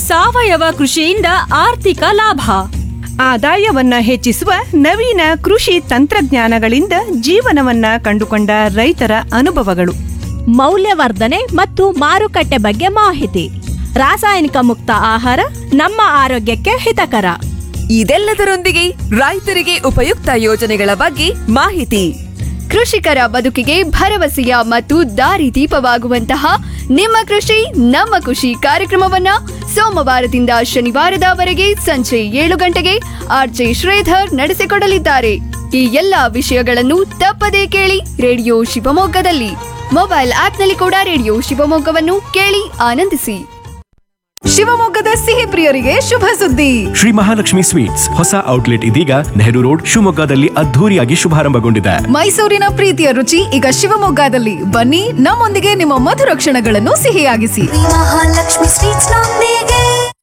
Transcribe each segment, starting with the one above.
ಸಾವಯವ ಕೃಷಿಯಿಂದ ಆರ್ಥಿಕ ಲಾಭ ಆದಾಯವನ್ನ ಹೆಚ್ಚಿಸುವ ನವೀನ ಕೃಷಿ ತಂತ್ರಜ್ಞಾನಗಳಿಂದ ಜೀವನವನ್ನ ಕಂಡುಕೊಂಡ ರೈತರ ಅನುಭವಗಳು ಮೌಲ್ಯವರ್ಧನೆ ಮತ್ತು ಮಾರುಕಟ್ಟೆ ಬಗ್ಗೆ ಮಾಹಿತಿ ರಾಸಾಯನಿಕ ಮುಕ್ತ ಆಹಾರ ನಮ್ಮ ಆರೋಗ್ಯಕ್ಕೆ ಹಿತಕರ ಇದೆಲ್ಲದರೊಂದಿಗೆ ರೈತರಿಗೆ ಉಪಯುಕ್ತ ಯೋಜನೆಗಳ ಬಗ್ಗೆ ಮಾಹಿತಿ ಕೃಷಿಕರ ಬದುಕಿಗೆ ಭರವಸೆಯ ಮತ್ತು ದಾರಿದೀಪವಾಗುವಂತಹ ನಿಮ್ಮ ಕೃಷಿ ನಮ್ಮ ಖುಷಿ ಕಾರ್ಯಕ್ರಮವನ್ನ ಸೋಮವಾರದಿಂದ ಶನಿವಾರದವರೆಗೆ ಸಂಜೆ ಏಳು ಗಂಟೆಗೆ ಆರ್ಜೆ ಶ್ರೀಧರ್ ನಡೆಸಿಕೊಡಲಿದ್ದಾರೆ ಈ ಎಲ್ಲಾ ವಿಷಯಗಳನ್ನು ತಪ್ಪದೇ ಕೇಳಿ ರೇಡಿಯೋ ಶಿವಮೊಗ್ಗದಲ್ಲಿ ಮೊಬೈಲ್ ಆಪ್ನಲ್ಲಿ ಕೂಡ ರೇಡಿಯೋ ಶಿವಮೊಗ್ಗವನ್ನು ಕೇಳಿ ಆನಂದಿಸಿ ಶಿವಮೊಗ್ಗದ ಸಿಹಿ ಪ್ರಿಯರಿಗೆ ಶುಭ ಸುದ್ದಿ ಶ್ರೀ ಮಹಾಲಕ್ಷ್ಮಿ ಸ್ವೀಟ್ಸ್ ಹೊಸ ಔಟ್ಲೆಟ್ ಇದೀಗ ನೆಹರು ರೋಡ್ ಶಿವಮೊಗ್ಗದಲ್ಲಿ ಅದ್ಧೂರಿಯಾಗಿ ಶುಭಾರಂಭಗೊಂಡಿದೆ ಮೈಸೂರಿನ ಪ್ರೀತಿಯ ರುಚಿ ಈಗ ಶಿವಮೊಗ್ಗದಲ್ಲಿ ಬನ್ನಿ ನಮ್ಮೊಂದಿಗೆ ನಿಮ್ಮ ಮಧುರ ಕ್ಷಣಗಳನ್ನು ಸಿಹಿಯಾಗಿಸಿ ಮಹಾಲಕ್ಷ್ಮಿ ಸ್ವೀಟ್ಸ್ ನೊಂದಿಗೆ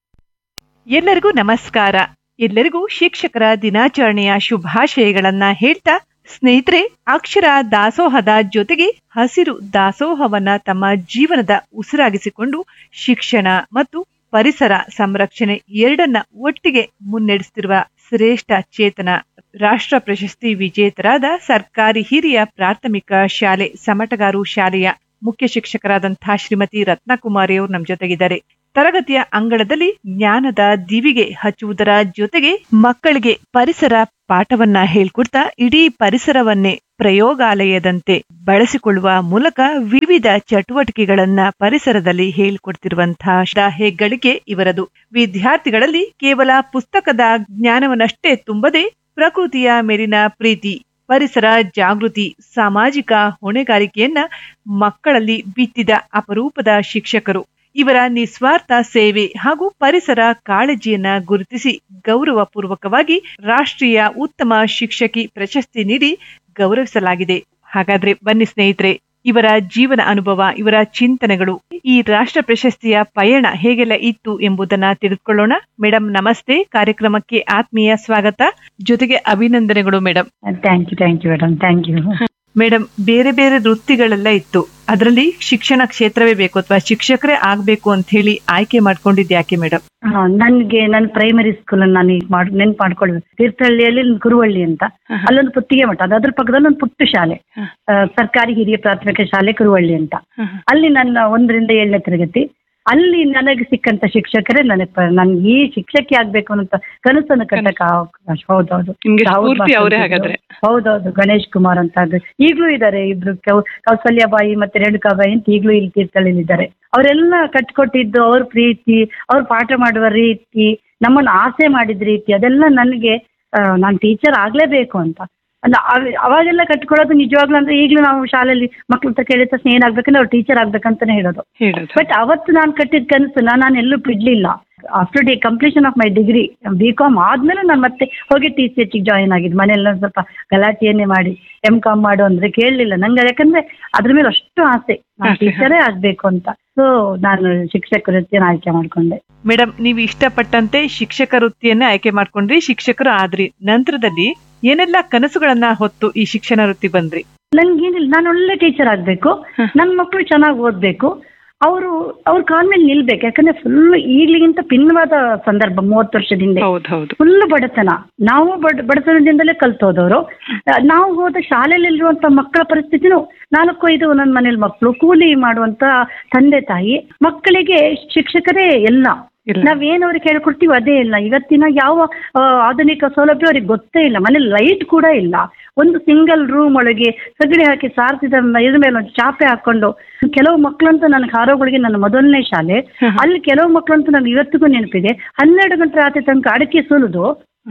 ಎಲ್ಲರಿಗೂ ನಮಸ್ಕಾರ ಎಲ್ಲರಿಗೂ ಶಿಕ್ಷಕರ ದಿನಾಚರಣೆಯ ಶುಭಾಶಯಗಳನ್ನ ಹೇಳ್ತಾ ಸ್ನೇಹಿತರೆ ಅಕ್ಷರ ದಾಸೋಹದ ಜೊತೆಗೆ ಹಸಿರು ದಾಸೋಹವನ್ನ ತಮ್ಮ ಜೀವನದ ಉಸಿರಾಗಿಸಿಕೊಂಡು ಶಿಕ್ಷಣ ಮತ್ತು ಪರಿಸರ ಸಂರಕ್ಷಣೆ ಎರಡನ್ನ ಒಟ್ಟಿಗೆ ಮುನ್ನಡೆಸುತ್ತಿರುವ ಶ್ರೇಷ್ಠ ಚೇತನ ರಾಷ್ಟ್ರ ಪ್ರಶಸ್ತಿ ವಿಜೇತರಾದ ಸರ್ಕಾರಿ ಹಿರಿಯ ಪ್ರಾಥಮಿಕ ಶಾಲೆ ಸಮಟಗಾರು ಶಾಲೆಯ ಮುಖ್ಯ ಶಿಕ್ಷಕರಾದಂತಹ ಶ್ರೀಮತಿ ರತ್ನಕುಮಾರಿ ಅವರು ನಮ್ಮ ಜೊತೆಗಿದ್ದಾರೆ ತರಗತಿಯ ಅಂಗಳದಲ್ಲಿ ಜ್ಞಾನದ ದಿವಿಗೆ ಹಚ್ಚುವುದರ ಜೊತೆಗೆ ಮಕ್ಕಳಿಗೆ ಪರಿಸರ ಪಾಠವನ್ನ ಹೇಳ್ಕೊಡ್ತಾ ಇಡೀ ಪರಿಸರವನ್ನೇ ಪ್ರಯೋಗಾಲಯದಂತೆ ಬಳಸಿಕೊಳ್ಳುವ ಮೂಲಕ ವಿವಿಧ ಚಟುವಟಿಕೆಗಳನ್ನ ಪರಿಸರದಲ್ಲಿ ಹೇಳ್ಕೊಡ್ತಿರುವಂತಹ ಹೆಗ್ಗಳಿಕೆ ಇವರದು ವಿದ್ಯಾರ್ಥಿಗಳಲ್ಲಿ ಕೇವಲ ಪುಸ್ತಕದ ಜ್ಞಾನವನ್ನಷ್ಟೇ ತುಂಬದೆ ಪ್ರಕೃತಿಯ ಮೇಲಿನ ಪ್ರೀತಿ ಪರಿಸರ ಜಾಗೃತಿ ಸಾಮಾಜಿಕ ಹೊಣೆಗಾರಿಕೆಯನ್ನ ಮಕ್ಕಳಲ್ಲಿ ಬಿತ್ತಿದ ಅಪರೂಪದ ಶಿಕ್ಷಕರು ಇವರ ನಿಸ್ವಾರ್ಥ ಸೇವೆ ಹಾಗೂ ಪರಿಸರ ಕಾಳಜಿಯನ್ನ ಗುರುತಿಸಿ ಗೌರವಪೂರ್ವಕವಾಗಿ ರಾಷ್ಟ್ರೀಯ ಉತ್ತಮ ಶಿಕ್ಷಕಿ ಪ್ರಶಸ್ತಿ ನೀಡಿ ಗೌರವಿಸಲಾಗಿದೆ ಹಾಗಾದ್ರೆ ಬನ್ನಿ ಸ್ನೇಹಿತರೆ ಇವರ ಜೀವನ ಅನುಭವ ಇವರ ಚಿಂತನೆಗಳು ಈ ರಾಷ್ಟ್ರ ಪ್ರಶಸ್ತಿಯ ಪಯಣ ಹೇಗೆಲ್ಲ ಇತ್ತು ಎಂಬುದನ್ನ ತಿಳಿದುಕೊಳ್ಳೋಣ ಮೇಡಮ್ ನಮಸ್ತೆ ಕಾರ್ಯಕ್ರಮಕ್ಕೆ ಆತ್ಮೀಯ ಸ್ವಾಗತ ಜೊತೆಗೆ ಅಭಿನಂದನೆಗಳು madam thank you thank you madam thank you madam ಬೇರೆ ಬೇರೆ ವೃತ್ತಿಗಳೆಲ್ಲ ಇತ್ತು ಅದರಲ್ಲಿ ಶಿಕ್ಷಣ ಕ್ಷೇತ್ರವೇ ಬೇಕು ಅಥವಾ ಶಿಕ್ಷಕರೇ ಆಗ್ಬೇಕು ಅಂತ ಹೇಳಿ ಆಯ್ಕೆ ಮಾಡ್ಕೊಂಡಿದ್ದು ಯಾಕೆ ಮೇಡಮ್ ನನ್ಗೆ ನನ್ನ ಪ್ರೈಮರಿ ಸ್ಕೂಲ್ ನಾನು ಈಗ ಮಾಡ್ ನೆನ್ಪು ಮಾಡ್ಕೊಳ್ಬೇಕು ತೀರ್ಥಹಳ್ಳಿಯಲ್ಲಿ ಕುರುವಳ್ಳಿ ಅಂತ ಅಲ್ಲೊಂದು ಪುತ್ತಿಗೆ ಮಠ ಅದು ಅದ್ರ ಪಕ್ಕದಲ್ಲಿ ಒಂದು ಪುಟ್ಟ ಶಾಲೆ ಆ, ಸರ್ಕಾರಿ ಹಿರಿಯ ಪ್ರಾಥಮಿಕ ಶಾಲೆ ಕುರುವಳ್ಳಿ ಅಂತ ಅಲ್ಲಿ ನನ್ನ ಒಂದರಿಂದ ಏಳನೇ ತರಗತಿ ಅಲ್ಲಿ ನನಗೆ ಸಿಕ್ಕಂತ ಶಿಕ್ಷಕರೇ ನನಗೆ ಪ- ನನ್ಗೆ ಈ ಶಿಕ್ಷಕಿ ಆಗ್ಬೇಕು ಅಂತ ಕನಸನ್ನು ಕಟ್ಟಕ್ಕೆ ಅವಕಾಶ ಹೌದೌದು ನಿಮ್ಗೆ ರಾಹುಲ್ ಸ್ಫೂರ್ತಿ ಮಾಸ್ಟರ್ ಅವ್ರೇ ಇದ್ರು. ಹಾಗಾದ್ರೆ. ಹೌದೌದು ಗಣೇಶ್ ಕುಮಾರ್ ಅಂತ ಅದು ಈಗಲೂ ಇದ್ದಾರೆ ಇಬ್ರು ಕೌ- ಕೌಸಲ್ಯಾಬಾಯಿ ಮತ್ತೆ ರೇಣುಕಾಬಾಯಿ ಅಂತ ಈಗಲೂ ಇಲ್ಲಿ ತೀರ್ಥಹಳ್ಳಿಲಿ ಇದ್ದಾರೆ ಅವರೆಲ್ಲ ಕಟ್ಕೊಟ್ಟಿದ್ದು ಅವ್ರ ಪ್ರೀತಿ ಅವ್ರು ಪಾಠ ಮಾಡುವ ರೀತಿ ನಮ್ಮನ್ನು ಆಸೆ ಮಾಡಿದ ರೀತಿ ಅದೆಲ್ಲ ನನಗೆ ನಾನು ಟೀಚರ್ ಆಗ್ಲೇಬೇಕು ಅಂತ ಅಲ್ಲ ಅವ- ಅವಾಗೆಲ್ಲ ಕಟ್ಕೊಳ್ಳೋದು ನಿಜವಾಗ್ಲೂ ಅಂದ್ರೆ ಈಗಲೂ ನಾವು ಶಾಲೆಯಲ್ಲಿ ಮಕ್ಳ ಹತ್ರ ಕೇಳಿದ ತಕ್ಷಣ ಏನಾಗ್ಬೇಕಂದ್ರೆ ಅವ್ರು ಟೀಚರ್ ಆಗ್ಬೇಕಂತಾನೆ ಹೇಳೋದು ಹೇಳೋದು ಬಟ್ ಅವತ್ತು ನಾನು ಕಟ್ಟಿದ ಕನಸನ್ನ ನಾನು ಎಲ್ಲೂ ಬಿಡ್ಲಿಲ್ಲ after the completion of my degree B com ಆದ್ಮೇಲೆ ನಾನು ಮತ್ತೆ ಹೋಗಿ ಟಿ ಸಿ ಎಚ್ ಜಾಯಿನ್ ಆಗಿದ್ದು ಮನೆಯಲ್ಲ ಒಂದ್ ಸ್ವಲ್ಪ ಗಲಾಟೆಯನ್ನೇ ಮಾಡಿ ಎಂ ಕಾಮ್ ಮಾಡು ಅಂದ್ರೆ ಕೇಳಲಿಲ್ಲ ನಂಗೆ ಯಾಕಂದ್ರೆ ಅದ್ರ ಮೇಲೆ ಅಷ್ಟು ಆಸೆ ನಾನು ಟೀಚರೇ ಆಗ್ಬೇಕು ಅಂತ ಸೊ ನಾನು ಶಿಕ್ಷಕ ವೃತ್ತಿಯನ್ನು ಆಯ್ಕೆ ಮಾಡ್ಕೊಂಡೆ ಮೇಡಮ್ ನೀವು ಇಷ್ಟಪಟ್ಟಂತೆ ಶಿಕ್ಷಕ ವೃತ್ತಿಯನ್ನೇ ಆಯ್ಕೆ ಮಾಡ್ಕೊಂಡ್ರಿ ಶಿಕ್ಷಕರು ಆದ್ರಿ ನಂತರದಲ್ಲಿ ಏನೆಲ್ಲ ಕನಸುಗಳನ್ನ ಹೊತ್ತು ಈ ಶಿಕ್ಷಣ ವೃತ್ತಿ ಬಂದ್ರಿ ನನ್ಗೇನಿಲ್ಲ ನಾನು ಒಳ್ಳೆ ಟೀಚರ್ ಆಗ್ಬೇಕು ನನ್ನ ಮಕ್ಕಳು ಚೆನ್ನಾಗಿ ಓದ್ಬೇಕು ಅವರು ಅವ್ರ ಕಾಲ ಮೇಲೆ ನಿಲ್ಬೇಕು ಯಾಕಂದ್ರೆ ಫುಲ್ ಈಗ್ಲಿಗಿಂತ ಭಿನ್ನವಾದ ಸಂದರ್ಭ ಮೂವತ್ತು ವರ್ಷದ ಹಿಂದೆ ಹೌದು ಹೌದು ಫುಲ್ ಬಡತನ ನಾವು ಬಡ ಬಡತನದಿಂದಲೇ ಕಲ್ತೋದವರು ನಾವು ಹೋದ ಶಾಲೆಯಲ್ಲಿರುವಂತ ಮಕ್ಕಳ ಪರಿಸ್ಥಿತಿನೂ ನಾಲ್ಕು ಐದು ಒಂದೊಂದು ಮನೇಲಿ ಮಕ್ಕಳು ಕೂಲಿ ಮಾಡುವಂತ ತಂದೆ ತಾಯಿ ಮಕ್ಕಳಿಗೆ ಶಿಕ್ಷಕರೇ ಎಲ್ಲ ಇಲ್ಲ. ನಾವೇನ್ ಅವ್ರಿಗೆ ಹೇಳ್ಕೊಡ್ತೀವಿ ಅದೇ ಇಲ್ಲ ಇವತ್ತಿನ ಯಾವ ಆ, ಆಧುನಿಕ ಸೌಲಭ್ಯ ಅವ್ರಿಗೆ ಗೊತ್ತೇ ಇಲ್ಲ ಮನೇಲಿ ಲೈಟ್ ಕೂಡ ಇಲ್ಲ ಒಂದು ಸಿಂಗಲ್ ರೂಮ್ ಒಳಗೆ ಸಗಣಿ ಹಾಕಿ ಸಾರಿಸಿದ ಇದ್ರ ಮೇಲೆ ಒಂದು ಚಾಪೆ ಹಾಕೊಂಡು ಕೆಲವು ಮಕ್ಕಳಂತೂ ನನಗೆ ಹಾರೋಗಳಿಗೆ ನನ್ನ ಮೊದಲನೇ ಶಾಲೆ ಅಲ್ಲಿ ಕೆಲವು ಮಕ್ಕಳಂತೂ ನನಗೆ ಇವತ್ತಿಗೂ ನೆನಪಿದೆ ಹನ್ನೆರಡು ಗಂಟೆ ರಾತ್ರಿ ತನಕ ಅಡಿಕೆ ಸುಲಿದು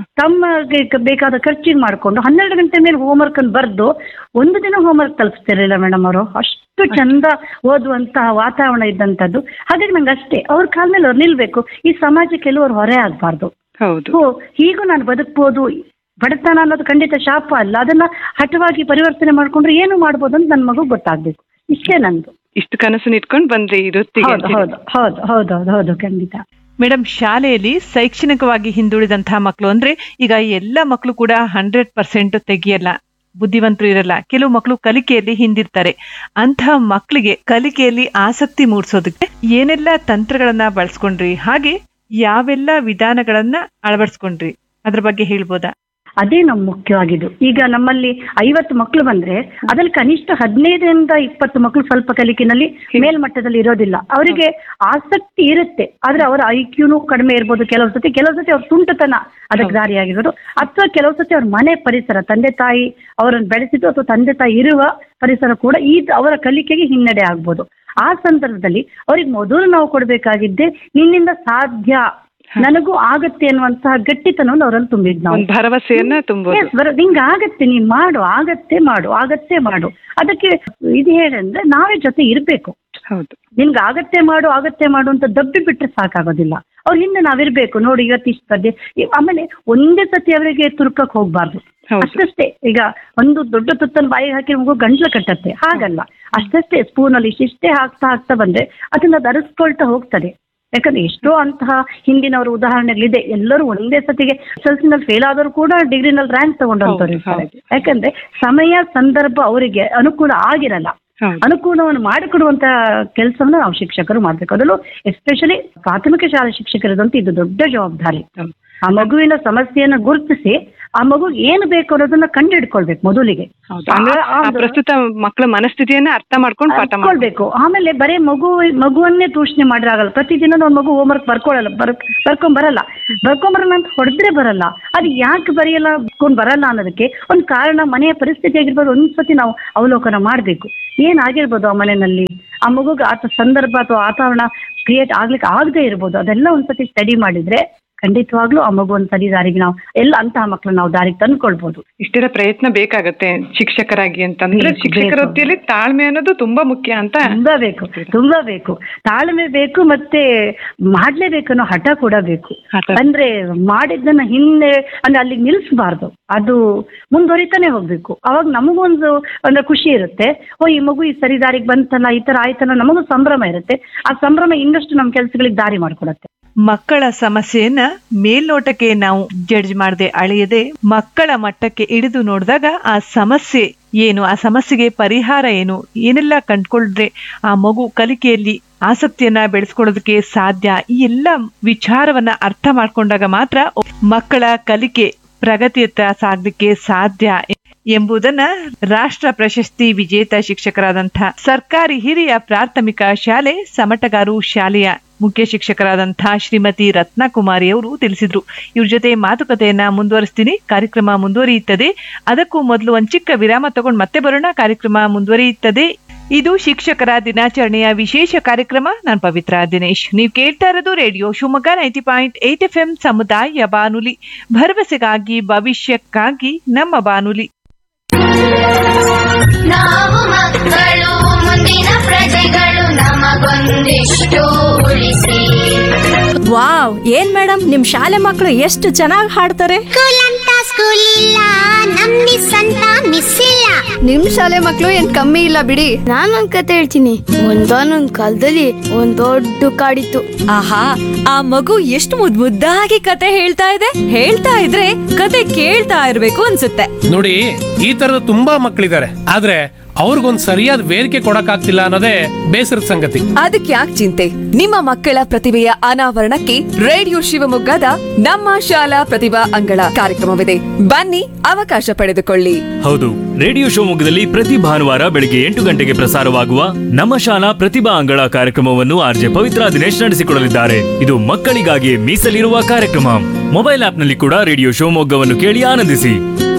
ತಮಗೆ ಬೇಕಾದ ಖರ್ಚಿಗೆ ಮಾಡಿಕೊಂಡು ಹನ್ನೆರಡು ಗಂಟೆ ಮೇಲೆ ಹೋಮ್ವರ್ಕ್ ಅನ್ನು ಬರೆದು ಒಂದು ದಿನ ಹೋಮ್ವರ್ಕ್ ತಲುಪಿಸ್ತಿರಲಿಲ್ಲ ಮೇಡಮ್ ಅವರು ಅಷ್ಟು ಚಂದ ಓದುವಂತಹ ವಾತಾವರಣ ಇದ್ದಂಥದ್ದು ಹಾಗಾಗಿ ನಂಗೆ ಅಷ್ಟೇ ಅವ್ರ ಕಾಲ ಮೇಲೆ ಅವ್ರು ನಿಲ್ಬೇಕು ಈ ಸಮಾಜಕ್ಕೆ ಎಲ್ಲೂ ಅವ್ರು ಹೊರೆ ಆಗಬಾರ್ದು ಹೌದು ಓ ಹೀಗೂ ನಾನು ಬದುಕ್ಬೋದು ಬಡತನ ಅನ್ನೋದು ಖಂಡಿತ ಶಾಪ ಅಲ್ಲ ಅದನ್ನ ಹಠವಾಗಿ ಪರಿವರ್ತನೆ ಮಾಡ್ಕೊಂಡ್ರೆ ಏನು ಮಾಡ್ಬೋದು ಅಂತ ನನ್ನ ಮಗು ಗೊತ್ತಾಗ್ಬೇಕು ಇಷ್ಟೇ ನಂದು ಇಷ್ಟು ಕನಸನ್ನ ಇಟ್ಕೊಂಡು ಬಂದ್ರಿ ಈ ವೃತ್ತಿಗೆ ಹೌದು ಹೌದು ಹೌದು ಹೌದು ಹೌದು ಹೌದು ಖಂಡಿತ ಮೇಡಮ್ ಶಾಲೆಯಲ್ಲಿ ಶೈಕ್ಷಣಿಕವಾಗಿ ಹಿಂದುಳಿದಂತಹ ಮಕ್ಕಳು ಅಂದ್ರೆ ಈಗ ಎಲ್ಲ ಮಕ್ಕಳು ಕೂಡ ಹಂಡ್ರೆಡ್ ಪರ್ಸೆಂಟ್ ತೆಗಿಯಲ್ಲ ಬುದ್ಧಿವಂತರು ಇರಲ್ಲ ಕೆಲವು ಮಕ್ಕಳು ಕಲಿಕೆಯಲ್ಲಿ ಹಿಂದಿರ್ತಾರೆ ಅಂತಹ ಮಕ್ಕಳಿಗೆ ಕಲಿಕೆಯಲ್ಲಿ ಆಸಕ್ತಿ ಮೂಡಿಸೋದಕ್ಕೆ ಏನೆಲ್ಲ ತಂತ್ರಗಳನ್ನ ಬಳಸ್ಕೊಂಡ್ರಿ ಹಾಗೆ ಯಾವೆಲ್ಲ ವಿಧಾನಗಳನ್ನ ಅಳವಡಿಸ್ಕೊಂಡ್ರಿ ಅದ್ರ ಬಗ್ಗೆ ಹೇಳ್ಬೋದಾ ಅದೇ ನಮ್ ಮುಖ್ಯವಾಗಿದ್ದು ಈಗ ನಮ್ಮಲ್ಲಿ ಐವತ್ತು ಮಕ್ಕಳು ಬಂದ್ರೆ ಅದ್ರಲ್ಲಿ ಕನಿಷ್ಠ ಹದಿನೈದರಿಂದ ಇಪ್ಪತ್ತು ಮಕ್ಕಳು ಸ್ವಲ್ಪ ಕಲಿಕಿನಲ್ಲಿ ಮೇಲ್ಮಟ್ಟದಲ್ಲಿ ಇರೋದಿಲ್ಲ ಅವರಿಗೆ ಆಸಕ್ತಿ ಇರುತ್ತೆ ಆದ್ರೆ ಅವರ ಐ ಕ್ಯೂನು ಕಡಿಮೆ ಇರ್ಬೋದು ಕೆಲವು ಸತಿ ಕೆಲವು ಸತಿ ಅವ್ರ ತುಂಟತನ ಅದಕ್ಕೆ ದಾರಿಯಾಗಿರ್ಬೋದು ಅಥವಾ ಕೆಲವು ಸತಿ ಅವ್ರ ಮನೆ ಪರಿಸರ ತಂದೆ ತಾಯಿ ಅವರನ್ನು ಬೆಳೆಸಿದ್ದು ಅಥವಾ ತಂದೆ ತಾಯಿ ಇರುವ ಪರಿಸರ ಕೂಡ ಈ ಅವರ ಕಲಿಕೆಗೆ ಹಿನ್ನಡೆ ಆಗ್ಬೋದು ಆ ಸಂದರ್ಭದಲ್ಲಿ ಅವ್ರಿಗೆ ಮೊದಲು ನಾವು ಕೊಡಬೇಕಾಗಿದ್ದೆ ನಿನ್ನಿಂದ ಸಾಧ್ಯ ನನಗೂ ಆಗತ್ತೆ ಅನ್ನುವಂತಹ ಗಟ್ಟಿತನವನ್ನು ಅವರಲ್ಲಿ ತುಂಬಿದ್ ನಾವು ಒಂದ್ ಭರವಸೆಯನ್ನ ತುಂಬೋದು Yes, ಬರ ನಿಂಗೆ ಆಗತ್ತೆ ನೀನ್ ಮಾಡು ಆಗತ್ತೆ ಮಾಡು ಆಗತ್ತೆ ಮಾಡು ಅದಕ್ಕೆ ಇದು ಹೇಳಂದ್ರೆ ನಾವೇ ಜೊತೆ ಇರ್ಬೇಕು ಹೌದು ನಿನ್ಗೆ ಆಗತ್ತೆ ಮಾಡು ಆಗತ್ತೆ ಮಾಡು ಅಂತ ದಬ್ಬಿ ಬಿಟ್ರೆ ಸಾಕಾಗೋದಿಲ್ಲ ಅವ್ರ ಹಿಂದೆ ನಾವಿರ್ಬೇಕು ನೋಡಿ ಇವತ್ತು ಇಷ್ಟು ಸ್ಪರ್ಧೆ ಈ- ಆಮೇಲೆ ಒಂದೇ ಸತಿ ಅವರಿಗೆ ತುರ್ಕಕ್ ಹೋಗ್ಬಾರ್ದು ಹೌದು. ಅಷ್ಟಷ್ಟೇ ಈಗ ಒಂದು ದೊಡ್ಡ ತುತ್ತನ್ನು ಬಾಯಿಗೆ ಹಾಕಿ ಮಗು ಗಂಟ್ಲು ಕಟ್ಟತ್ತೆ ಹಾಗಲ್ಲ ಅಷ್ಟಷ್ಟೇ ಸ್ಪೂನ್ ಅಲ್ಲಿ ಇಷ್ಟಿಷ್ಟೇ ಹಾಕ್ತಾ ಹಾಕ್ತಾ ಬಂದ್ರೆ ಅದನ್ನ ಅದು ಅರಸ್ಕೊಳ್ತಾ ಹೋಗ್ತದೆ ಯಾಕಂದ್ರೆ ಎಷ್ಟೋ ಅಂತಹ ಹಿಂದಿನವರ ಉದಾಹರಣೆಗಳಿದೆ ಎಲ್ಲರೂ ಒಂದೇ ಸತಿಗೆ ನಲ್ಲಿ ಫೇಲ್ ಆದರೂ ಕೂಡ ಡಿಗ್ರಿನಲ್ಲಿ ರ್ಯಾಂಕ್ ತಗೊಂಡಂತವ್ರು ಇರ್ತಾರೆ ಯಾಕಂದ್ರೆ ಸಮಯ ಸಂದರ್ಭ ಅವರಿಗೆ ಅನುಕೂಲ ಆಗಿರಲ್ಲ ಹೌದು. ಅನುಕೂಲವನ್ನು ಮಾಡಿಕೊಡುವಂತ ಕೆಲಸವನ್ನು ನಾವು ಶಿಕ್ಷಕರು ಮಾಡ್ಬೇಕು ಅದರಲ್ಲೂ ಎಸ್ಪೆಷಲಿ ಪ್ರಾಥಮಿಕ ಶಾಲಾ ಶಿಕ್ಷಕರದಂತೂ ಇದು ದೊಡ್ಡ ಜವಾಬ್ದಾರಿ ಆ ಮಗುವಿನ ಸಮಸ್ಯೆಯನ್ನು ಗುರುತಿಸಿ ಆ ಮಗು ಏನು ಬೇಕು ಅನ್ನೋದನ್ನ ಕಂಡುಹಿಡ್ಕೊಳ್ಬೇಕು ಮೊದಲಿಗೆ ಹೌದು ಅಂದ್ರೆ ಆ- ಆ ಆ- ಪ್ರಸ್ತುತ ಮಕ್ಕಳ ಮನಸ್ಥಿತಿಯನ್ನ ಅರ್ಥ ಮಾಡ್ಕೊಂಡು ಪಾಠ ಮಾಡ್ಬೇಕು ಅರ್ತ್ಕೊಳ್ಬೇಕು ಆಮೇಲೆ ಬರೀ ಮಗು ಮಗುವನ್ನೇ ತೂಷಣೆ ಮಾಡಿದ್ರೆ ಆಗಲ್ಲ ಪ್ರತಿದಿನ ನಾವು ಮಗು ಹೋಮ್ವರ್ಕ್ ಬರ್ಕೊಳ್ಳಲ್ಲ ಬರ್ ಬರ್ಕೊಂಡ್ ಬರಲ್ಲ ಬರ್ಕೊಂಬರಲ್ಲ ಅಂತ ಹೊಡೆದ್ರೆ ಬರಲ್ಲ ಅದು ಯಾಕೆ ಬರೆಯಲ್ಲ ಬರ್ಕೊಂಡ್ ಬರಲ್ಲ ಅನ್ನೋದಕ್ಕೆ ಒಂದು ಕಾರಣ ಮನೆಯ ಪರಿಸ್ಥಿತಿ ಆಗಿರ್ಬೋದು ಒಂದ್ಸತಿ ನಾವು ಅವಲೋಕನ ಮಾಡಬೇಕು ಏನಾಗಿರ್ಬೋದು ಆ ಮನೆಯಲ್ಲಿ ಆ ಮಗುಗೆ ಆತ ಸಂದರ್ಭ ಅಥವಾ ವಾತಾವರಣ ಕ್ರಿಯೇಟ್ ಆಗ್ಲಿಕ್ಕೆ ಆಗದೆ ಇರ್ಬೋದು ಅದೆಲ್ಲ ಒಂದ್ಸತಿ ಸ್ಟಡಿ ಮಾಡಿದ್ರೆ ಖಂಡಿತವಾಗ್ಲೂ ಆ ಮಗು ಒಂದು ಸರಿ ದಾರಿಗೆ ನಾವು ಎಲ್ಲ ಅಂತಹ ಮಕ್ಕಳನ್ನ ನಾವು ದಾರಿಗೆ ತಂದ್ಕೊಳ್ಬಹುದು ಇಷ್ಟೆಲ್ಲ ಪ್ರಯತ್ನ ಬೇಕಾಗತ್ತೆ ಶಿಕ್ಷಕರಾಗಿ ಅಂತಂದ್ರೆ ಬೇಕು, ಶಿಕ್ಷಕ ಬೇಕು. ವೃತ್ತಿಯಲ್ಲಿ ತಾಳ್ಮೆ ಅನ್ನೋದು ತುಂಬಾ ಮುಖ್ಯ ಅಂತ ತುಂಬಾ ಬೇಕು ತುಂಬಾ ಬೇಕು ತಾಳ್ಮೆ ಬೇಕು ಮತ್ತೆ ಮಾಡ್ಲೇಬೇಕು ಅನ್ನೋ ಹಠ ಕೂಡ ಬೇಕು ಹಠ. ಅಂದ್ರೆ ಮಾಡಿದ್ದನ್ನ ಹಿಂದೆ ಅಂದ್ರೆ ಅಲ್ಲಿ ನಿಲ್ಸಬಾರ್ದು ಅದು ಮುಂದುವರಿತಾನೆ ಹೋಗ್ಬೇಕು ಅವಾಗ ನಮಗೊಂದು ಅಂದ್ರೆ ಖುಷಿ ಇರುತ್ತೆ ಓ ಈ ಮಗು ಈ ಸರಿ ದಾರಿಗೆ ಬಂತಲ್ಲ ಈ ತರ ಆಯ್ತಲ್ಲ ನಮಗೂ ಸಂಭ್ರಮ ಇರುತ್ತೆ ಆ ಸಂಭ್ರಮ ಇನ್ನಷ್ಟು ನಮ್ಮ ಕೆಲಸಗಳಿಗೆ ದಾರಿ ಮಾಡ್ಕೊಡತ್ತೆ ಮಕ್ಕಳ ಸಮಸ್ಯೆಯನ್ನ ಮೇಲ್ನೋಟಕ್ಕೆ ನಾವು ಜಡ್ಜ್ ಮಾಡದೆ ಅಳೆಯದೆ ಮಕ್ಕಳ ಮಟ್ಟಕ್ಕೆ ಇಳಿದು ನೋಡಿದಾಗ ಆ ಸಮಸ್ಯೆ ಏನು ಆ ಸಮಸ್ಯೆಗೆ ಪರಿಹಾರ ಏನು ಏನೆಲ್ಲ ಕಂಡ್ಕೊಂಡ್ರೆ ಆ ಮಗು ಕಲಿಕೆಯಲ್ಲಿ ಆಸಕ್ತಿಯನ್ನ ಬೆಳೆಸ್ಕೊಳ್ಳೋದಕ್ಕೆ ಸಾಧ್ಯ ಈ ಎಲ್ಲ ವಿಚಾರವನ್ನ ಅರ್ಥ ಮಾಡ್ಕೊಂಡಾಗ ಮಾತ್ರ ಮಕ್ಕಳ ಕಲಿಕೆ ಪ್ರಗತಿಯತ್ತ ಸಾಗಲಿಕ್ಕೆ ಸಾಧ್ಯ ಎಂಬುದನ್ನ ರಾಷ್ಟ್ರ ಪ್ರಶಸ್ತಿ ವಿಜೇತ ಶಿಕ್ಷಕರಾದಂತಹ ಸರ್ಕಾರಿ ಹಿರಿಯ ಪ್ರಾಥಮಿಕ ಶಾಲೆ ಸಮಟಗಾರು ಶಾಲೆಯ ಮುಖ್ಯ ಶಿಕ್ಷಕರಾದಂತಹ ಶ್ರೀಮತಿ ರತ್ನಕುಮಾರಿ ಅವರು ತಿಳಿಸಿದ್ರು ಇವ್ರ ಜೊತೆ ಮಾತುಕತೆಯನ್ನ ಮುಂದುವರಿಸ್ತೀನಿ ಕಾರ್ಯಕ್ರಮ ಮುಂದುವರಿಯುತ್ತದೆ ಅದಕ್ಕೂ ಮೊದಲು ಒಂದ್ ಚಿಕ್ಕ ವಿರಾಮ ತಗೊಂಡು ಮತ್ತೆ ಬರೋಣ ಕಾರ್ಯಕ್ರಮ ಮುಂದುವರಿಯುತ್ತದೆ ಇದು ಶಿಕ್ಷಕರ ದಿನಾಚರಣೆಯ ವಿಶೇಷ ಕಾರ್ಯಕ್ರಮ ನಾನು ಪವಿತ್ರ ದಿನೇಶ್ ನೀವು ಕೇಳ್ತಾ ಇರೋದು radio Shivamogga ninety point eight F M ಸಮುದಾಯ ಬಾನುಲಿ ಭರವಸೆಗಾಗಿ ಭವಿಷ್ಯಕ್ಕಾಗಿ ನಮ್ಮ ಬಾನುಲಿ ನಾವು ಮಕ್ಕಳು ಮುಂದಿನ ಪ್ರಜೆಗಳು ನಮಗೊಂದಿಷ್ಟು ಉಳಿಸಿ ವಾವ್ ಏನ್ ಮೇಡಮ್ ನಿಮ್ ಶಾಲೆ ಮಕ್ಕಳು ಎಷ್ಟು ಚೆನ್ನಾಗಿ ಹಾಡ್ತಾರೆ ಸ್ಕೂಲ್ ಅಂತ ಸ್ಕೂಲ್ ಇಲ್ಲ ನಮ್ ಮಿಸ್ ಅಂತ ಮಿಸ್ ಇಲ್ಲ ನಿಮ್ ಶಾಲೆ ಮಕ್ಳು ಏನ್ ಕಮ್ಮಿ ಇಲ್ಲ ಬಿಡಿ ನಾನೊಂದ್ ಕತೆ ಹೇಳ್ತೀನಿ ಒಂದಾನೊಂದ್ ಕಾಲದಲ್ಲಿ ಒಂದ್ ದೊಡ್ಡ ಕಾಡಿತ್ತು ಆಹಾ ಆ ಮಗು ಎಷ್ಟು ಮುದ್ ಮುದ್ದಾಗಿ ಕತೆ ಹೇಳ್ತಾ ಇದೆ ಹೇಳ್ತಾ ಇದ್ರೆ ಕತೆ ಕೇಳ್ತಾ ಇರ್ಬೇಕು ಅನ್ಸುತ್ತೆ ನೋಡಿ ಈ ತರದ ತುಂಬಾ ಮಕ್ಕಳಿದ್ದಾರೆ ಆದ್ರೆ ಅವ್ರಿಗೊಂದ್ ಸರಿಯಾದ ವೇದಿಕೆ ಕೊಡಕ್ಕಾಗ್ತಿಲ್ಲ ಅನ್ನೋದೇ ಬೇಸರದ ಸಂಗತಿ ಅದಕ್ಕೆ ಯಾಕೆ ಚಿಂತೆ ನಿಮ್ಮ ಮಕ್ಕಳ ಪ್ರತಿಭೆಯ ಅನಾವರಣಕ್ಕೆ ರೇಡಿಯೋ ಶಿವಮೊಗ್ಗದ ನಮ್ಮ ಶಾಲಾ ಪ್ರತಿಭಾ ಅಂಗಳ ಕಾರ್ಯಕ್ರಮವಿದೆ ಬನ್ನಿ ಅವಕಾಶ ಪಡೆದುಕೊಳ್ಳಿ ಹೌದು ರೇಡಿಯೋ ಶಿವಮೊಗ್ಗದಲ್ಲಿ ಪ್ರತಿ ಭಾನುವಾರ ಬೆಳಿಗ್ಗೆ ಎಂಟು ಗಂಟೆಗೆ ಪ್ರಸಾರವಾಗುವ ನಮ್ಮ ಶಾಲಾ ಪ್ರತಿಭಾ ಅಂಗಳ ಕಾರ್ಯಕ್ರಮವನ್ನು ಆರ್ಜೆ ಪವಿತ್ರ ದಿನೇಶ್ ನಡೆಸಿಕೊಡಲಿದ್ದಾರೆ ಇದು ಮಕ್ಕಳಿಗಾಗಿ ಮೀಸಲಿರುವ ಕಾರ್ಯಕ್ರಮ ಮೊಬೈಲ್ ಆಪ್ನಲ್ಲಿ ಕೂಡ ರೇಡಿಯೋ ಶಿವಮೊಗ್ಗವನ್ನು ಕೇಳಿ ಆನಂದಿಸಿ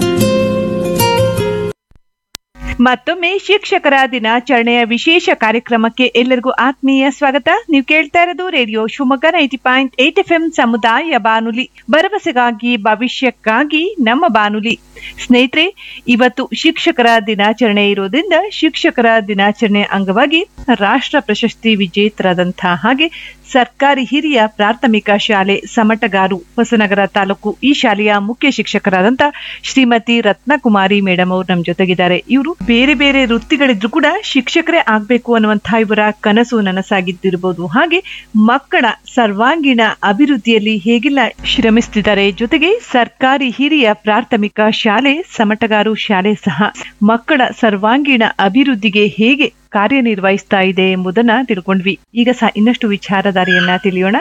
ಮತ್ತೊಮ್ಮೆ ಶಿಕ್ಷಕರ ದಿನಾಚರಣೆಯ ವಿಶೇಷ ಕಾರ್ಯಕ್ರಮಕ್ಕೆ ಎಲ್ಲರಿಗೂ ಆತ್ಮೀಯ ಸ್ವಾಗತ ನೀವು ಕೇಳ್ತಾ ಇರೋದು radio Shivamogga ninety point eight F M ಸಮುದಾಯ ಬಾನುಲಿ ಭರವಸೆಗಾಗಿ ಭವಿಷ್ಯಕ್ಕಾಗಿ ನಮ್ಮ ಬಾನುಲಿ ಸ್ನೇಹಿತರೆ ಇವತ್ತು ಶಿಕ್ಷಕರ ದಿನಾಚರಣೆ ಇರೋದ್ರಿಂದ ಶಿಕ್ಷಕರ ದಿನಾಚರಣೆ ಅಂಗವಾಗಿ ರಾಷ್ಟ್ರ ಪ್ರಶಸ್ತಿ ವಿಜೇತರಾದಂತಹ ಹಾಗೆ ಸರ್ಕಾರಿ ಹಿರಿಯ ಪ್ರಾಥಮಿಕ ಶಾಲೆ ಸಮಟಗಾರು ಹೊಸನಗರ ತಾಲೂಕು ಈ ಶಾಲೆಯ ಮುಖ್ಯ ಶಿಕ್ಷಕರಾದಂತ ಶ್ರೀಮತಿ ರತ್ನಕುಮಾರಿ ಮೇಡಮ್ ಅವರು ನಮ್ಮ ಜೊತೆಗಿದ್ದಾರೆ ಇವರು ಬೇರೆ ಬೇರೆ ವೃತ್ತಿಗಳಿದ್ರು ಕೂಡ ಶಿಕ್ಷಕರೇ ಆಗ್ಬೇಕು ಅನ್ನುವಂತಹ ಇವರ ಕನಸು ನನಸಾಗಿದ್ದಿರಬಹುದು ಹಾಗೆ ಮಕ್ಕಳ ಸರ್ವಾಂಗೀಣ ಅಭಿವೃದ್ಧಿಯಲ್ಲಿ ಹೇಗೆಲ್ಲ ಶ್ರಮಿಸ್ತಿದ್ದಾರೆ ಜೊತೆಗೆ ಸರ್ಕಾರಿ ಹಿರಿಯ ಪ್ರಾಥಮಿಕ ಶಾಲೆ ಸಮಟಗಾರು ಶಾಲೆ ಸಹ ಮಕ್ಕಳ ಸರ್ವಾಂಗೀಣ ಅಭಿವೃದ್ಧಿಗೆ ಹೇಗೆ ಕಾರ್ಯನಿರ್ವಹಿಸ್ತಾ ಇದೆ ಎಂಬುದನ್ನ ತಿಳ್ಕೊಂಡ್ವಿ ಈಗ ಸಹ ಇನ್ನಷ್ಟು ವಿಚಾರಧಾರೆಯನ್ನ ತಿಳಿಯೋಣ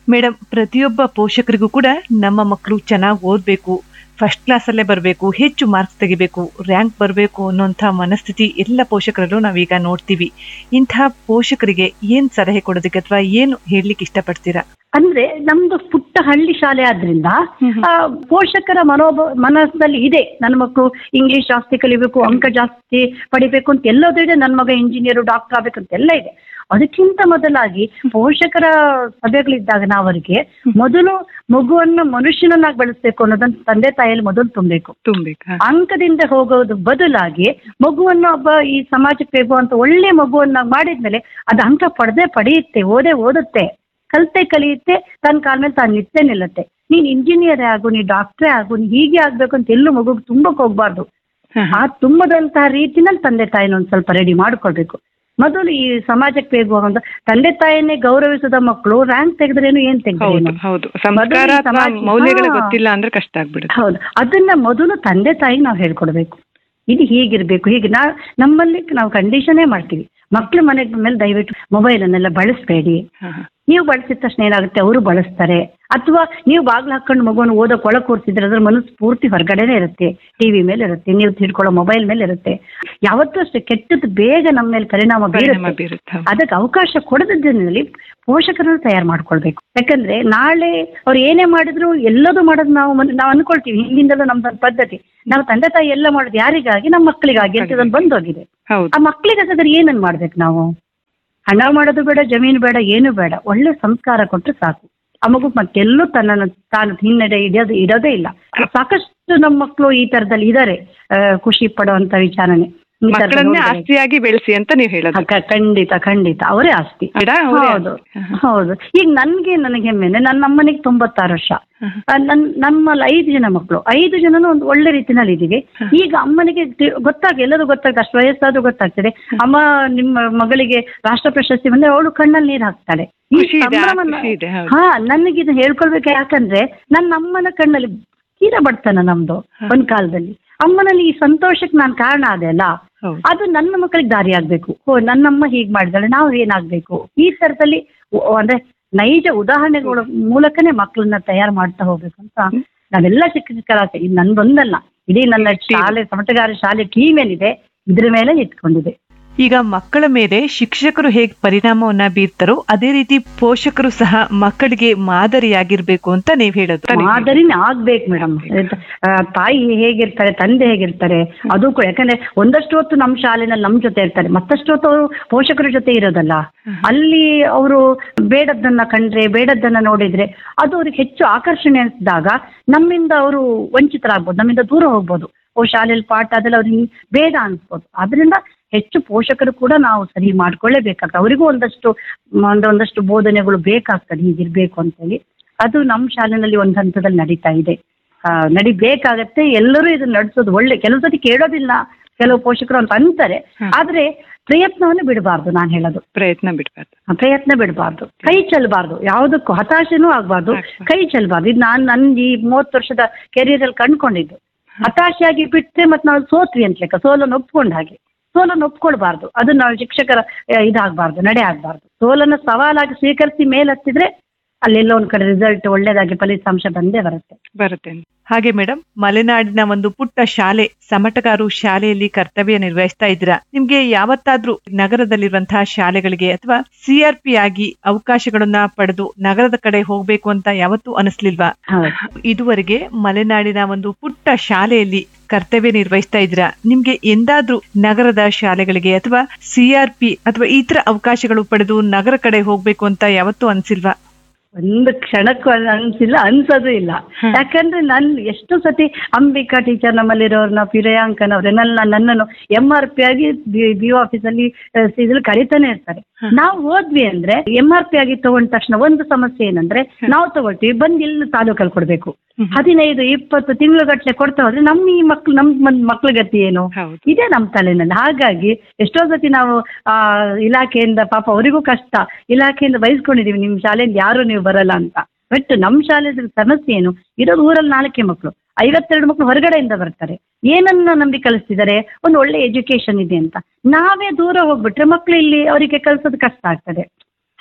ಮೇಡಮ್ ಪ್ರತಿಯೊಬ್ಬ ಪೋಷಕರಿಗೂ ಕೂಡ ನಮ್ಮ ಮಕ್ಕಳು ಚೆನ್ನಾಗಿ ಓದಬೇಕು ಫಸ್ಟ್ ಕ್ಲಾಸಲ್ಲೇ ಬರಬೇಕು ಹೆಚ್ಚು ಮಾರ್ಕ್ಸ್ ತೆಗಿಬೇಕು ರ್ಯಾಂಕ್ ಬರಬೇಕು ಅನ್ನೋಂಥ ಮನಸ್ಥಿತಿ ಎಲ್ಲ ಪೋಷಕರಲ್ಲೂ ನಾವೀಗ ನೋಡ್ತೀವಿ ಇಂತಹ ಪೋಷಕರಿಗೆ ಏನ್ ಸಲಹೆ ಕೊಡೋದಕ್ಕೆ ಅಥವಾ ಏನು ಹೇಳಲಿಕ್ಕೆ ಇಷ್ಟಪಡ್ತೀರಾ ಅಂದ್ರೆ ನಮ್ದು ಪುಟ್ಟ ಹಳ್ಳಿ ಶಾಲೆ ಆದ್ರಿಂದ ಆ, ಪೋಷಕರ ಮನೋಭ ಮನಸ್ಸಲ್ಲಿ ಇದೆ ನನ್ನ ಮಕ್ಕಳು ಇಂಗ್ಲಿಷ್ ಜಾಸ್ತಿ ಕಲಿಬೇಕು ಅಂಕ ಜಾಸ್ತಿ ಪಡಿಬೇಕು ಅಂತ ಎಲ್ಲದೂ ಇದೆ ನನ್ನ ಮಗ ಇಂಜಿನಿಯರ್ ಡಾಕ್ಟರ್ ಆಗ್ಬೇಕಂತ ಎಲ್ಲ ಇದೆ ಅದಕ್ಕಿಂತ ಮೊದಲಾಗಿ ಪೋಷಕರ ಸಭೆಗಳಿದ್ದಾಗ ನಾವು ಅವರಿಗೆ ಮೊದಲು ಮಗುವನ್ನು ಮನುಷ್ಯನನ್ನಾಗಿ ಬೆಳೆಸ್ಬೇಕು ಅನ್ನೋದನ್ನ ತಂದೆ ತಾಯಿಯಲ್ಲಿ ಮೊದಲು ತುಂಬಬೇಕು ತುಂಬೇಕು ಅಂಕದಿಂದ ಹೋಗೋದು ಬದಲಾಗಿ ಮಗುವನ್ನು ಒಬ್ಬ ಈ ಸಮಾಜಕ್ಕೆ ಬೇಕು ಅಂತ ಒಳ್ಳೆ ಮಗುವನ್ನ ಮಾಡಿದ್ಮೇಲೆ ಅದು ಅಂಕ ಪಡೆದೇ ಪಡೆಯುತ್ತೆ ಓದೇ ಓದುತ್ತೆ ಕಲಿತೆ ಕಲಿಯುತ್ತೆ ತನ್ನ ಕಾಲ ಮೇಲೆ ತಾನು ನಿತ್ಯ ನಿಲ್ಲುತ್ತೆ ನೀನ್ ಇಂಜಿನಿಯರೇ ಆಗು ನೀ ಡಾಕ್ಟ್ರೇ ಆಗು ನೀ ಹೀಗೆ ಆಗ್ಬೇಕು ಅಂತ ಎಲ್ಲೂ ಮಗು ತುಂಬಕ್ ಹೋಗ್ಬಾರ್ದು ಆ ತುಂಬದಂತಹ ರೀತಿನಲ್ಲಿ ತಂದೆ ತಾಯಿನ ಒಂದ್ ಸ್ವಲ್ಪ ರೆಡಿ ಮಾಡ್ಕೊಳ್ಬೇಕು ಮೊದಲು ಈ ಸಮಾಜಕ್ಕೆ ಬೇಕು ಅನ್ನೋದು ತಂದೆ ತಾಯಿಯನ್ನೇ ಗೌರವಿಸದ ಮಕ್ಕಳು ರ್ಯಾಂಕ್ ತೆಗೆದ್ರೇನು ಏನ್ ತೆಗೆದ್ರೇನು ಹೌದು ಮೊದಲು ಸಂಸ್ಕಾರ ಈ ಅಥವಾ ಸಮಾಜ- ಮೌಲ್ಯಗಳ ಹಾ. ಗೊತ್ತಿಲ್ಲ ಅಂದ್ರೆ ಕಷ್ಟ ಆಗ್ಬಿಡುತ್ತೆ ಹೌದು ಅದನ್ನ ಮೊದಲು ತಂದೆ ತಾಯಿಗೆ ನಾವು ಹೇಳ್ಕೊಡ್ಬೇಕು ಇದು ಹೀಗಿರ್ಬೇಕು ಹೀಗೆ ನಾ ನಮ್ಮಲ್ಲಿ ನಾವು ಕಂಡೀಷನ್ನೇ ಮಾಡ್ತೀವಿ ಮಕ್ಳು ಮನೆಗೆ ಮೇಲೆ ದಯವಿಟ್ಟು ಮೊಬೈಲ್ ಅನ್ನೆಲ್ಲ ಬಳಸಬೇಡಿ ನೀವು ಬಳಸಿದ ತಕ್ಷಣ ಏನಾಗುತ್ತೆ ಅವರು ಬಳಸ್ತಾರೆ ಅಥವಾ ನೀವು ಬಾಗ್ಲು ಹಾಕೊಂಡು ಮಗುವನ್ನು ಓದೋಕೆ ಒಳಗೆ ಕೂರ್ಸಿದ್ರೆ ಅದ್ರ ಮನಸ್ಸು ಪೂರ್ತಿ ಹೊರಗಡೆನೇ ಇರುತ್ತೆ ಟಿವಿ ಮೇಲೆ ಇರುತ್ತೆ ನೀವು ತಿಳ್ಕೊಳ್ಳೋ ಮೊಬೈಲ್ ಮೇಲೆ ಇರುತ್ತೆ ಯಾವತ್ತೂ ಅಷ್ಟೇ ಕೆಟ್ಟದ್ದು ಬೇಗ ನಮ್ಮ ಮೇಲೆ ಪರಿಣಾಮ ಪರಿಣಾಮ ಬೀರುತ್ತೆ ಬೀರುತ್ತೆ ಹೌದು. ಅದಕ್ಕೆ ಅವಕಾಶ ಕೊಡದಿದ್ದಲ್ಲಿ ಪೋಷಕರನ್ನು ತಯಾರು ಮಾಡ್ಕೊಳ್ಬೇಕು ಯಾಕಂದ್ರೆ ನಾಳೆ ಅವ್ರು ಏನೇ ಮಾಡಿದ್ರು ಎಲ್ಲದೂ ಮಾಡೋದು ನಾವು ಮನ್- ನಾವು ಅನ್ಕೊಳ್ತೀವಿ ಹಿಂದಿಂದಲೂ ನಮ್ದೊಂದು ಪದ್ಧತಿ ನಾವು ತಂದೆ ತಾಯಿ ಎಲ್ಲ ಮಾಡೋದು ಯಾರಿಗಾಗಿ ನಮ್ಮ ಮಕ್ಕಳಿಗಾಗಿ ಅಂತ ಇದೊಂದು ಬಂದೋಗಿದೆ ಹೌದು ಆ ಮಕ್ಕಳಿಗೆ ಅದ್ರ ಏನನ್ ಮಾಡ್ಬೇಕು ನಾವು ಹಣ ಮಾಡೋದು ಬೇಡ ಜಮೀನು ಬೇಡ ಏನು ಬೇಡ ಒಳ್ಳೆ ಸಂಸ್ಕಾರ ಕೊಟ್ಟರೆ ಸಾಕು ಆ ಮಗು ಮತ್ತೆಲ್ಲೂ ತನ್ನನ್ನು ತಾನು ಹಿನ್ನಡೆ ಇಡೋದು ಇಡೋದೇ ಇಲ್ಲ ಸಾಕಷ್ಟು ನಮ್ಮ ಮಕ್ಕಳು ಈ ತರದಲ್ಲಿ ಇದಾರೆ ಆ, ಖುಷಿ ಪಡುವಂತ ವಿಚಾರನೆ ಈ ಥರದಲ್ಲಿ ಮಕ್ಕಳನ್ನೇ ನೋಡಿದ್ರೆ. ಆಸ್ತಿಯಾಗಿ ಬೆಳೆಸಿ ಅಂತ ನೀವು ಹೇಳೋದು ಕ- ಖಂಡಿತ ಖಂಡಿತ ಅವರೇ ಆಸ್ತಿ ಬೇಡ, ಅವರೇ ಹೌದು ಹೌದು ಈಗ ನನ್ಗೆ ನನಗೆ ಹೆಮ್ಮೆನೆ ನನ್ನ ಅಮ್ಮನಿಗೆ ತೊಂಬತ್ತಾರು ವರ್ಷ ಆ, ನನ್ ನಮ್ಮಲ್ಲಿ ಐದು ಜನ ಮಕ್ಕಳು ಐದು ಜನನು ಒಂದು ಒಳ್ಳೆ ರೀತಿನಲ್ಲಿ ಇದೀವಿ ಈಗ ಅಮ್ಮನಿಗೆ ತಿ- ಗೊತ್ತಾಗ ಎಲ್ಲರೂ ಗೊತ್ತಾಗ್ತದೆ ಅಷ್ಟು ವಯಸ್ಸಾದ್ರೂ ಗೊತ್ತಾಗ್ತದೆ ಅಮ್ಮ ನಿಮ್ಮ ಮಗಳಿಗೆ ರಾಷ್ಟ್ರ ಪ್ರಶಸ್ತಿ ಬಂದ್ರೆ ಅವಳು ಕಣ್ಣಲ್ಲಿ ನೀರು ಹಾಕ್ತಾಳೆ ಈ ಖುಷಿ ಇದೆ, ಆ ಸಂಭ್ರಮನ- ಖುಷಿ ಇದೆ, ಹೌದು. ಹಾ ನನಗಿದು ಹೇಳ್ಕೊಳ್ಬೇಕು ಯಾಕಂದ್ರೆ ನನ್ನ ಅಮ್ಮನ ಕಣ್ಣಲ್ಲಿ ತೀರಾ ಬಡ್ತಾನ ನಮ್ದು ಒಂದ್ ಕಾಲದಲ್ಲಿ ಅಮ್ಮನಲ್ಲಿ ಈ ಸಂತೋಷಕ್ಕೆ ನಾನು ಕಾರಣ ಆದೆ ಅಲ್ಲ ಅದು ನನ್ನ ಮಕ್ಕಳಿಗೆ ದಾರಿ ಆಗ್ಬೇಕು ಓ ನನ್ನಮ್ಮ ಹೀಗ್ ಮಾಡಿದಾಳೆ ನಾವು ಏನಾಗ್ಬೇಕು ಈ ತರದಲ್ಲಿ ಒ- ಅಂದ್ರೆ ನೈಜ ಉದಾಹರಣೆಗಳ ಮೂಲಕನೇ ಮಕ್ಕಳನ್ನ ತಯಾರು ಮಾಡ್ತಾ ಹೋಗ್ಬೇಕು ಅಂತ ನಾವೆಲ್ಲ ಶಿಕ್ಷಕರ ಇದು ನಂದೊಂದಲ್ಲ ಇಡೀ ನನ್ನ ಶಾಲೆ ಸಮಟಗಾರ ಶಾಲೆ ಟೀಮ್ ಏನಿದೆ ಇದ್ರ ಮೇಲೆ ಇಟ್ಕೊಂಡಿದೆ ಈಗ ಮಕ್ಕಳ ಮೇಲೆ ಶಿಕ್ಷಕರು ಹೇಗೆ ಪರಿಣಾಮವನ್ನ ಬೀರ್ತಾರೋ ಅದೇ ರೀತಿ ಪೋಷಕರು ಸಹ ಮಕ್ಕಳಿಗೆ ಮಾದರಿಯಾಗಿರ್ಬೇಕು ಅಂತ ನೀವ್ ಹೇಳೋದು ಮಾದರಿನೇ ಆಗ್ಬೇಕು ಮೇಡಮ್ ತಾಯಿ ಹೇಗಿರ್ತಾರೆ ತಂದೆ ಹೇಗಿರ್ತಾರೆ ಅದು ಕೂಡ ಯಾಕಂದ್ರೆ ಒಂದಷ್ಟು ಹೊತ್ತು ನಮ್ಮ ಶಾಲೆನಲ್ಲಿ ನಮ್ಮ ಜೊತೆ ಇರ್ತಾರೆ ಮತ್ತಷ್ಟು ಹೊತ್ತು ಅವರು ಪೋಷಕರ ಜೊತೆ ಇರೋದಲ್ಲ ಅಲ್ಲಿ ಅವರು ಬೇಡದ್ದನ್ನ ಕಂಡ್ರೆ ಬೇಡದ್ದನ್ನ ನೋಡಿದ್ರೆ ಅದು ಅವ್ರಿಗೆ ಹೆಚ್ಚು ಆಕರ್ಷಣೆ ಅನಿಸಿದಾಗ ನಮ್ಮಿಂದ ಅವರು ವಂಚಿತರಾಗ್ಬೋದು ನಮ್ಮಿಂದ ದೂರ ಹೋಗ್ಬೋದು ಓ ಶಾಲೆಯಲ್ಲಿ ಪಾಠ ಅದೆಲ್ಲ ಅವ್ರಿಗೆ ಬೇಡ ಅನ್ಸ್ಬೋದು ಅದರಿಂದ ಹೆಚ್ಚು ಪೋಷಕರು ಕೂಡ ನಾವು ಸರಿ ಮಾಡ್ಕೊಳ್ಳೇಬೇಕಾಗ್ತದೆ ಅವರಿಗೂ ಒಂದಷ್ಟು ಒಂದು ಒಂದಷ್ಟು ಬೋಧನೆಗಳು ಬೇಕಾಗ್ತದೆ ಹೀಗಿರ್ಬೇಕು ಅಂತೇಳಿ ಅದು ನಮ್ಮ ಶಾಲೆನಲ್ಲಿ ಒಂದು ಹಂತದಲ್ಲಿ ನಡೀತಾ ಇದೆ ಆ, ನಡಿಬೇಕಾಗತ್ತೆ ಎಲ್ಲರೂ ಇದನ್ನ ನಡೆಸೋದು ಒಳ್ಳೆ ಕೆಲವು ಸತಿ ಕೇಳೋದಿಲ್ಲ ಕೆಲವು ಪೋಷಕರು ಅಂತ ಅಂತಾರೆ ಆದ್ರೆ ಪ್ರಯತ್ನವನ್ನು ಬಿಡಬಾರ್ದು ನಾನು ಹೇಳೋದು ಪ್ರಯತ್ನ ಬಿಡಬಾರ್ದು ಆ, ಪ್ರಯತ್ನ ಬಿಡಬಾರ್ದು ಕೈ ಚೆಲ್ಲಬಾರ್ದು ಯಾವುದಕ್ಕೂ ಹತಾಶೆನೂ ಆಗ್ಬಾರ್ದು ಕೈ ಚೆಲ್ಲಬಾರ್ದು ಇದು ನಾನು ನನ್ನ ಈ ಮೂವತ್ತು ವರ್ಷದ ಕೆರಿಯರ್ ಅಲ್ಲಿ ಕಂಡ್ಕೊಂಡಿದ್ದು ಹತಾಶೆಯಾಗಿ ಬಿಟ್ಟರೆ ಮತ್ತೆ ನಾವು ಸೋತ್ವಿ ಅಂತ ಲೆಕ್ಕ ಸೋಲನ್ನು ಒಪ್ಕೊಂಡ ಹಾಗೆ ಸೋಲನ್ನು ಒಪ್ಕೊಳ್ಬಾರ್ದು ಅದು ನಾವು ಶಿಕ್ಷಕರ ಆ, ಇದಾಗಬಾರ್ದು ನಡೆ ಆಗಬಾರ್ದು ಸೋಲನ್ನು ಸವಾಲಾಗಿ ಸ್ವೀಕರಿಸಿ ಮೇಲತ್ತಿದ್ರೆ ಅಲ್ಲೆಲ್ಲೋ ಒಂದ್ ಕಡೆ ರಿಸಲ್ಟ್ ಒಳ್ಳೇದಾಗಿ ಫಲಿತಾಂಶ ಬಂದೇ ಬರುತ್ತೆ ಬರುತ್ತೆ ಹಾಗೆ ಮೇಡಮ್ ಮಲೆನಾಡಿನ ಒಂದು ಪುಟ್ಟ ಶಾಲೆ ಸಮಟಗಾರು ಶಾಲೆಯಲ್ಲಿ ಕರ್ತವ್ಯ ನಿರ್ವಹಿಸ್ತಾ ಇದ್ದೀರಾ ನಿಮ್ಗೆ ಯಾವತ್ತಾದ್ರೂ ನಗರದಲ್ಲಿರುವಂತಹ ಶಾಲೆಗಳಿಗೆ ಅಥವಾ ಸಿಆರ್ಪಿ ಆಗಿ ಅವಕಾಶಗಳನ್ನ ಪಡೆದು ನಗರದ ಕಡೆ ಹೋಗ್ಬೇಕು ಅಂತ ಯಾವತ್ತೂ ಅನಿಸ್ಲಿಲ್ವಾ ಇದುವರೆಗೆ ಮಲೆನಾಡಿನ ಒಂದು ಪುಟ್ಟ ಶಾಲೆಯಲ್ಲಿ ಕರ್ತವ್ಯ ನಿರ್ವಹಿಸ್ತಾ ಇದ್ದೀರಾ ನಿಮ್ಗೆ ಎಂದಾದ್ರೂ ನಗರದ ಶಾಲೆಗಳಿಗೆ ಅಥವಾ ಸಿಆರ್ಪಿ ಅಥವಾ ಈ ತರ ಅವಕಾಶಗಳು ಪಡೆದು ನಗರ ಕಡೆ ಹೋಗ್ಬೇಕು ಅಂತ ಯಾವತ್ತೂ ಅನ್ಸಿಲ್ವಾ ಒಂದು ಕ್ಷಣಕ್ಕೂ ಅನ್- ಅನ್ಸಿಲ್ಲ ಅನ್ಸೋದು ಇಲ್ಲ ಯಾಕಂದ್ರೆ ನನ್ ಎಷ್ಟು ಸತಿ ಅಂಬಿಕಾ ಟೀಚರ್ ನಮ್ಮಲ್ಲಿರೋರ್ನ ಪಿರಯಾಂಕನವ್ರನ್ನೆಲ್ಲ ನನ್ನನ್ನು ಎಂ ಆರ್ ಪಿ ಆಗಿ ಬಿ ಆಫೀಸ್ ಅಲ್ಲಿ ಇದ್ರಲ್ಲಿ ಕರಿತಾನೆ ಇರ್ತಾರೆ ನಾವು ಹೋದ್ವಿ ಅಂದ್ರೆ ಎಂ ಆರ್ ಪಿ ಆಗಿ ತಗೊಂಡ ತಕ್ಷಣ ಒಂದು ಸಮಸ್ಯೆ ಏನಂದ್ರೆ ನಾವು ತಗೊಳ್ತೀವಿ ಬಂದ್ ಇಲ್ಲಿ ತಾಲೂಕಲ್ಲಿ ಕೊಡ್ಬೇಕು ಹದಿನೈದು ಇಪ್ಪತ್ತು ತಿಂಗಳುಗಟ್ಲೆ ಕೊಡ್ತಾ ಹೋದ್ರೆ ನಮ್ಮ ಈ ಮಕ್ಳು ನಮ್ ಮನ್- ಮಕ್ಳ ಗತಿ ಏನು ಇದೇ ನಮ್ಮ ತಲೆನಲ್ಲಿ ಹಾಗಾಗಿ ಎಷ್ಟೋ ಸತಿ ನಾವು ಆ ಇಲಾಖೆಯಿಂದ ಪಾಪ ಅವರಿಗೂ ಕಷ್ಟ ಇಲಾಖೆಯಿಂದ ಬಯಸ್ಕೊಂಡಿದೀವಿ ನಿಮ್ ಶಾಲೆಯಿಂದ ಯಾರು ನೀವು ಬರಲ್ಲ ಅಂತ ಬಟ್ ನಮ್ಮ ಶಾಲೆದ ಸಮಸ್ಯೆ ಏನು ಇರೋದು ಊರಲ್ಲಿ ನಾಲ್ಕೇ ಮಕ್ಕಳು ಐವತ್ತೆರಡು ಮಕ್ಕಳು ಹೊರಗಡೆಯಿಂದ ಬರ್ತಾರೆ ಏನನ್ನ ನಂಬಿ ಕಲಿಸ್ತಿದ್ದಾರೆ ಒಂದು ಒಳ್ಳೆ ಎಜುಕೇಶನ್ ಇದೆ ಅಂತ ನಾವೇ ದೂರ ಹೋಗ್ಬಿಟ್ರೆ ಮಕ್ಳು ಇಲ್ಲಿ ಅವರಿಗೆ ಕಲ್ಸೋದು ಕಷ್ಟ ಆಗ್ತದೆ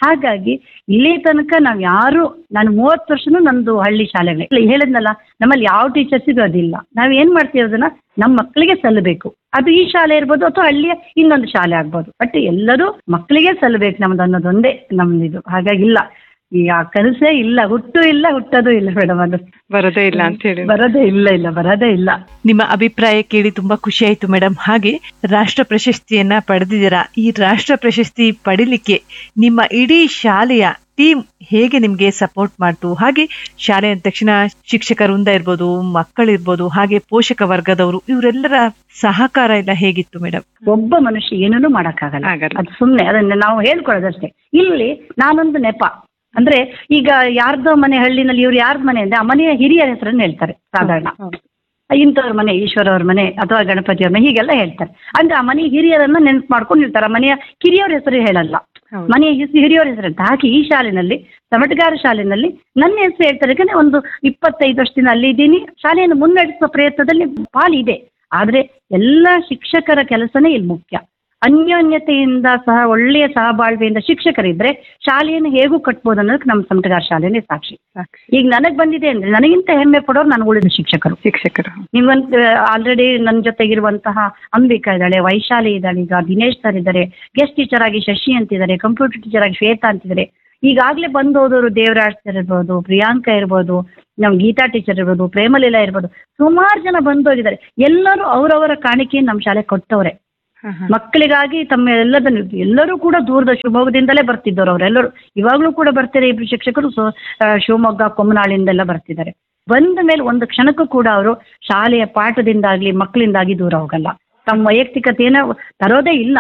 ಹಾಗಾಗಿ ಇಲ್ಲಿ ತನಕ ನಾವು ಯಾರು ನಾನು ಮೂವತ್ತು ವರ್ಷನೂ ನಂದು ಹಳ್ಳಿ ಶಾಲೆಗಳೇ ಇಲ್ಲ, ಹೇಳಿದ್ನಲ್ಲ ನಮ್ಮಲ್ಲಿ ಯಾವ ಟೀಚರ್ಸಿಗೂ ಅದಿಲ್ಲ ನಾವು ಏನ್ ಮಾಡ್ತೀವಿ ಅದನ್ನ ನಮ್ಮ ಮಕ್ಕಳಿಗೆ ಸಲ್ಲಬೇಕು ಅದು ಈ ಶಾಲೆ ಇರ್ಬೋದು ಅಥವಾ ಹಳ್ಳಿಯ ಇನ್ನೊಂದು ಶಾಲೆ ಆಗ್ಬೋದು ಬಟ್ ಎಲ್ಲರೂ ಮಕ್ಕಳಿಗೆ ಸಲ್ಲಬೇಕು ನಮ್ದು ಅನ್ನೋದೊಂದೇ ನಮ್ದಿದು ಹಾಗಾಗಿಲ್ಲ ಈಗ ಆ ಕನಸೇ ಇಲ್ಲ ಹುಟ್ಟು ಇಲ್ಲ ಹುಟ್ಟೋದು ಇಲ್ಲ ಮೇಡಮ್ ಅದು ಬರೋದೇ ಇಲ್ಲ ಅಂತ ಹೇಳಿ ಬರೋದೇ ಇಲ್ಲ ಇಲ್ಲ ಬರೋದೇ ಇಲ್ಲ ನಿಮ್ಮ ಅಭಿಪ್ರಾಯ ಕೇಳಿ ತುಂಬಾ ಖುಷಿ ಆಯ್ತು ಮೇಡಮ್ ಹಾಗೆ ರಾಷ್ಟ್ರ ಪ್ರಶಸ್ತಿಯನ್ನ ಪಡೆದಿದ್ದೀರಾ ಈ ರಾಷ್ಟ್ರ ಪ್ರಶಸ್ತಿ ಪಡಿಲಿಕ್ಕೆ ನಿಮ್ಮ ಇಡೀ ಶಾಲೆಯ ಟೀಮ್ ಹೇಗೆ ನಿಮ್ಗೆ ಸಪೋರ್ಟ್ ಮಾಡ್ತು ಹಾಗೆ ಶಾಲೆ ಅಂದ ತಕ್ಷಣ ಶಿಕ್ಷಕ ವೃಂದ ಇರ್ಬೋದು ಮಕ್ಕಳಿರ್ಬೋದು ಹಾಗೆ ಪೋಷಕ ವರ್ಗದವರು ಇವರೆಲ್ಲರ ಸಹಕಾರ ಎಲ್ಲ ಹೇಗಿತ್ತು ಮೇಡಮ್ ಒಬ್ಬ ಮನುಷ್ಯ ಏನನ್ನೂ ಮಾಡಕ್ಕಾಗಲ್ಲ ಅದು ಸುಮ್ಮನೆ ಅದನ್ನ ನಾವು ಹೇಳ್ಕೊಳ್ಳೋದಷ್ಟೇ ಇಲ್ಲಿ ನಾನೊಂದು ನೆಪ ಅಂದ್ರೆ ಈಗ ಯಾರ್ದೋ ಮನೆ ಹಳ್ಳಿನಲ್ಲಿ ಇವ್ರು ಯಾರ್ದ ಮನೆ ಅಂದ್ರೆ ಆ ಮನೆಯ ಹಿರಿಯರ ಹೆಸರನ್ನು ಹೇಳ್ತಾರೆ ಸಾಧಾರಣ ಇಂಥವ್ರ ಮನೆ ಈಶ್ವರ ಅವ್ರ ಮನೆ ಅಥವಾ ಗಣಪತಿ ಅವ್ರ ಮನೆ ಹೀಗೆಲ್ಲ ಹೇಳ್ತಾರೆ ಅಂದ್ರೆ ಆ ಮನೆ ಹಿರಿಯರನ್ನ ನೆನ್ಪು ಮಾಡ್ಕೊಂಡು ಇರ್ತಾರೆ ಆ ಮನೆಯ ಕಿರಿಯವ್ರ ಹೆಸರು ಹೇಳಲ್ಲ ಮನೆಯ ಹಿಸ್- ಹಿರಿಯವ್ರ ಹೆಸರು ಅಂತ ಹಾಗೆ ಈ ಶಾಲೆನಲ್ಲಿ ಸಮಟಗಾರ ಶಾಲೆನಲ್ಲಿ ನನ್ನ ಹೆಸರು ಹೇಳ್ತಾರೆ ಯಾಕಂದ್ರೆ ಒಂದು ಇಪ್ಪತ್ತೈದು ವರ್ಷದಿಂದ ಅಲ್ಲಿ ಇದ್ದೀನಿ ಶಾಲೆಯನ್ನು ಮುನ್ನಡೆಸುವ ಪ್ರಯತ್ನದಲ್ಲಿ ಪಾಲಿದೆ ಆದ್ರೆ ಎಲ್ಲ ಶಿಕ್ಷಕರ ಕೆಲಸನೇ ಇಲ್ಲಿ ಮುಖ್ಯ ಅನ್ಯೋನ್ಯತೆಯಿಂದ ಸಹ ಒಳ್ಳೆಯ ಸಹಬಾಳ್ವೆಯಿಂದ ಶಿಕ್ಷಕರಿದ್ರೆ ಶಾಲೆಯನ್ನು ಹೇಗೂ ಕಟ್ಬೋದು ಅನ್ನೋದಕ್ಕೆ ನಮ್ಮ ಸಮಟಗಾರ ಶಾಲೆನೇ ಸಾಕ್ಷಿ ಈಗ ನನಗ್ ಬಂದಿದೆ ಅಂದ್ರೆ ನನಗಿಂತ ಹೆಮ್ಮೆ ಪಡೋರು ನಾನು ಉಳಿದ ಶಿಕ್ಷಕರು ಶಿಕ್ಷಕರು ನಿಮ್ಗೊಂದು ಆಲ್ರೆಡಿ ನನ್ನ ಜೊತೆಗಿರುವಂತಹ ಅಂಬಿಕಾ ಇದ್ದಾಳೆ ವೈಶಾಲಿ ಇದ್ದಾಳೆ ಈಗ ದಿನೇಶ್ ಸರ್ ಇದ್ದಾರೆ ಗೆಸ್ಟ್ ಟೀಚರ್ ಆಗಿ ಶಶಿ ಅಂತಿದ್ದಾರೆ ಕಂಪ್ಯೂಟರ್ ಟೀಚರ್ ಆಗಿ ಶ್ವೇತಾ ಅಂತಿದ್ದಾರೆ ಈಗಾಗಲೇ ಬಂದು ಹೋದವರು ದೇವರಾಜ್ ಸರ್ ಇರ್ಬೋದು ಪ್ರಿಯಾಂಕಾ ಇರ್ಬೋದು ನಮ್ ಗೀತಾ ಟೀಚರ್ ಇರ್ಬೋದು ಪ್ರೇಮಲೀಲಾ ಇರ್ಬೋದು ಸುಮಾರು ಜನ ಬಂದು ಹೋಗಿದ್ದಾರೆ ಎಲ್ಲರೂ ಅವರವರ ಕಾಣಿಕೆಯನ್ನು ನಮ್ಮ ಶಾಲೆ ಕೊಟ್ಟವ್ರೆ ಮಕ್ಕಳಿಗಾಗಿ ತಮ್ಮ ಎಲ್ಲದನ್ನು ಎಲ್ಲರೂ ಕೂಡ ದೂರದ ಶಿವಮೊಗ್ಗದಿಂದಲೇ ಬರ್ತಿದ್ದವರು ಅವರೆಲ್ಲರೂ ಇವಾಗಲೂ ಕೂಡ ಬರ್ತಾರೆ ಇಬ್ರು ಶಿಕ್ಷಕರು ಸೊ ಆ, ಶಿವಮೊಗ್ಗ ಕೊಮ್ಮನಾಳಿಂದೆಲ್ಲ ಬರ್ತಿದ್ದಾರೆ ಬಂದ ಮೇಲೆ ಒಂದು ಕ್ಷಣಕ್ಕೂ ಕೂಡ ಅವರು ಶಾಲೆಯ ಪಾಠದಿಂದಾಗ್ಲಿ ಮಕ್ಕಳಿಂದಾಗಿ ದೂರ ಹೋಗಲ್ಲ ತಮ್ಮ ವೈಯಕ್ತಿಕತೆಯನ್ನ ತರೋದೇ ಇಲ್ಲ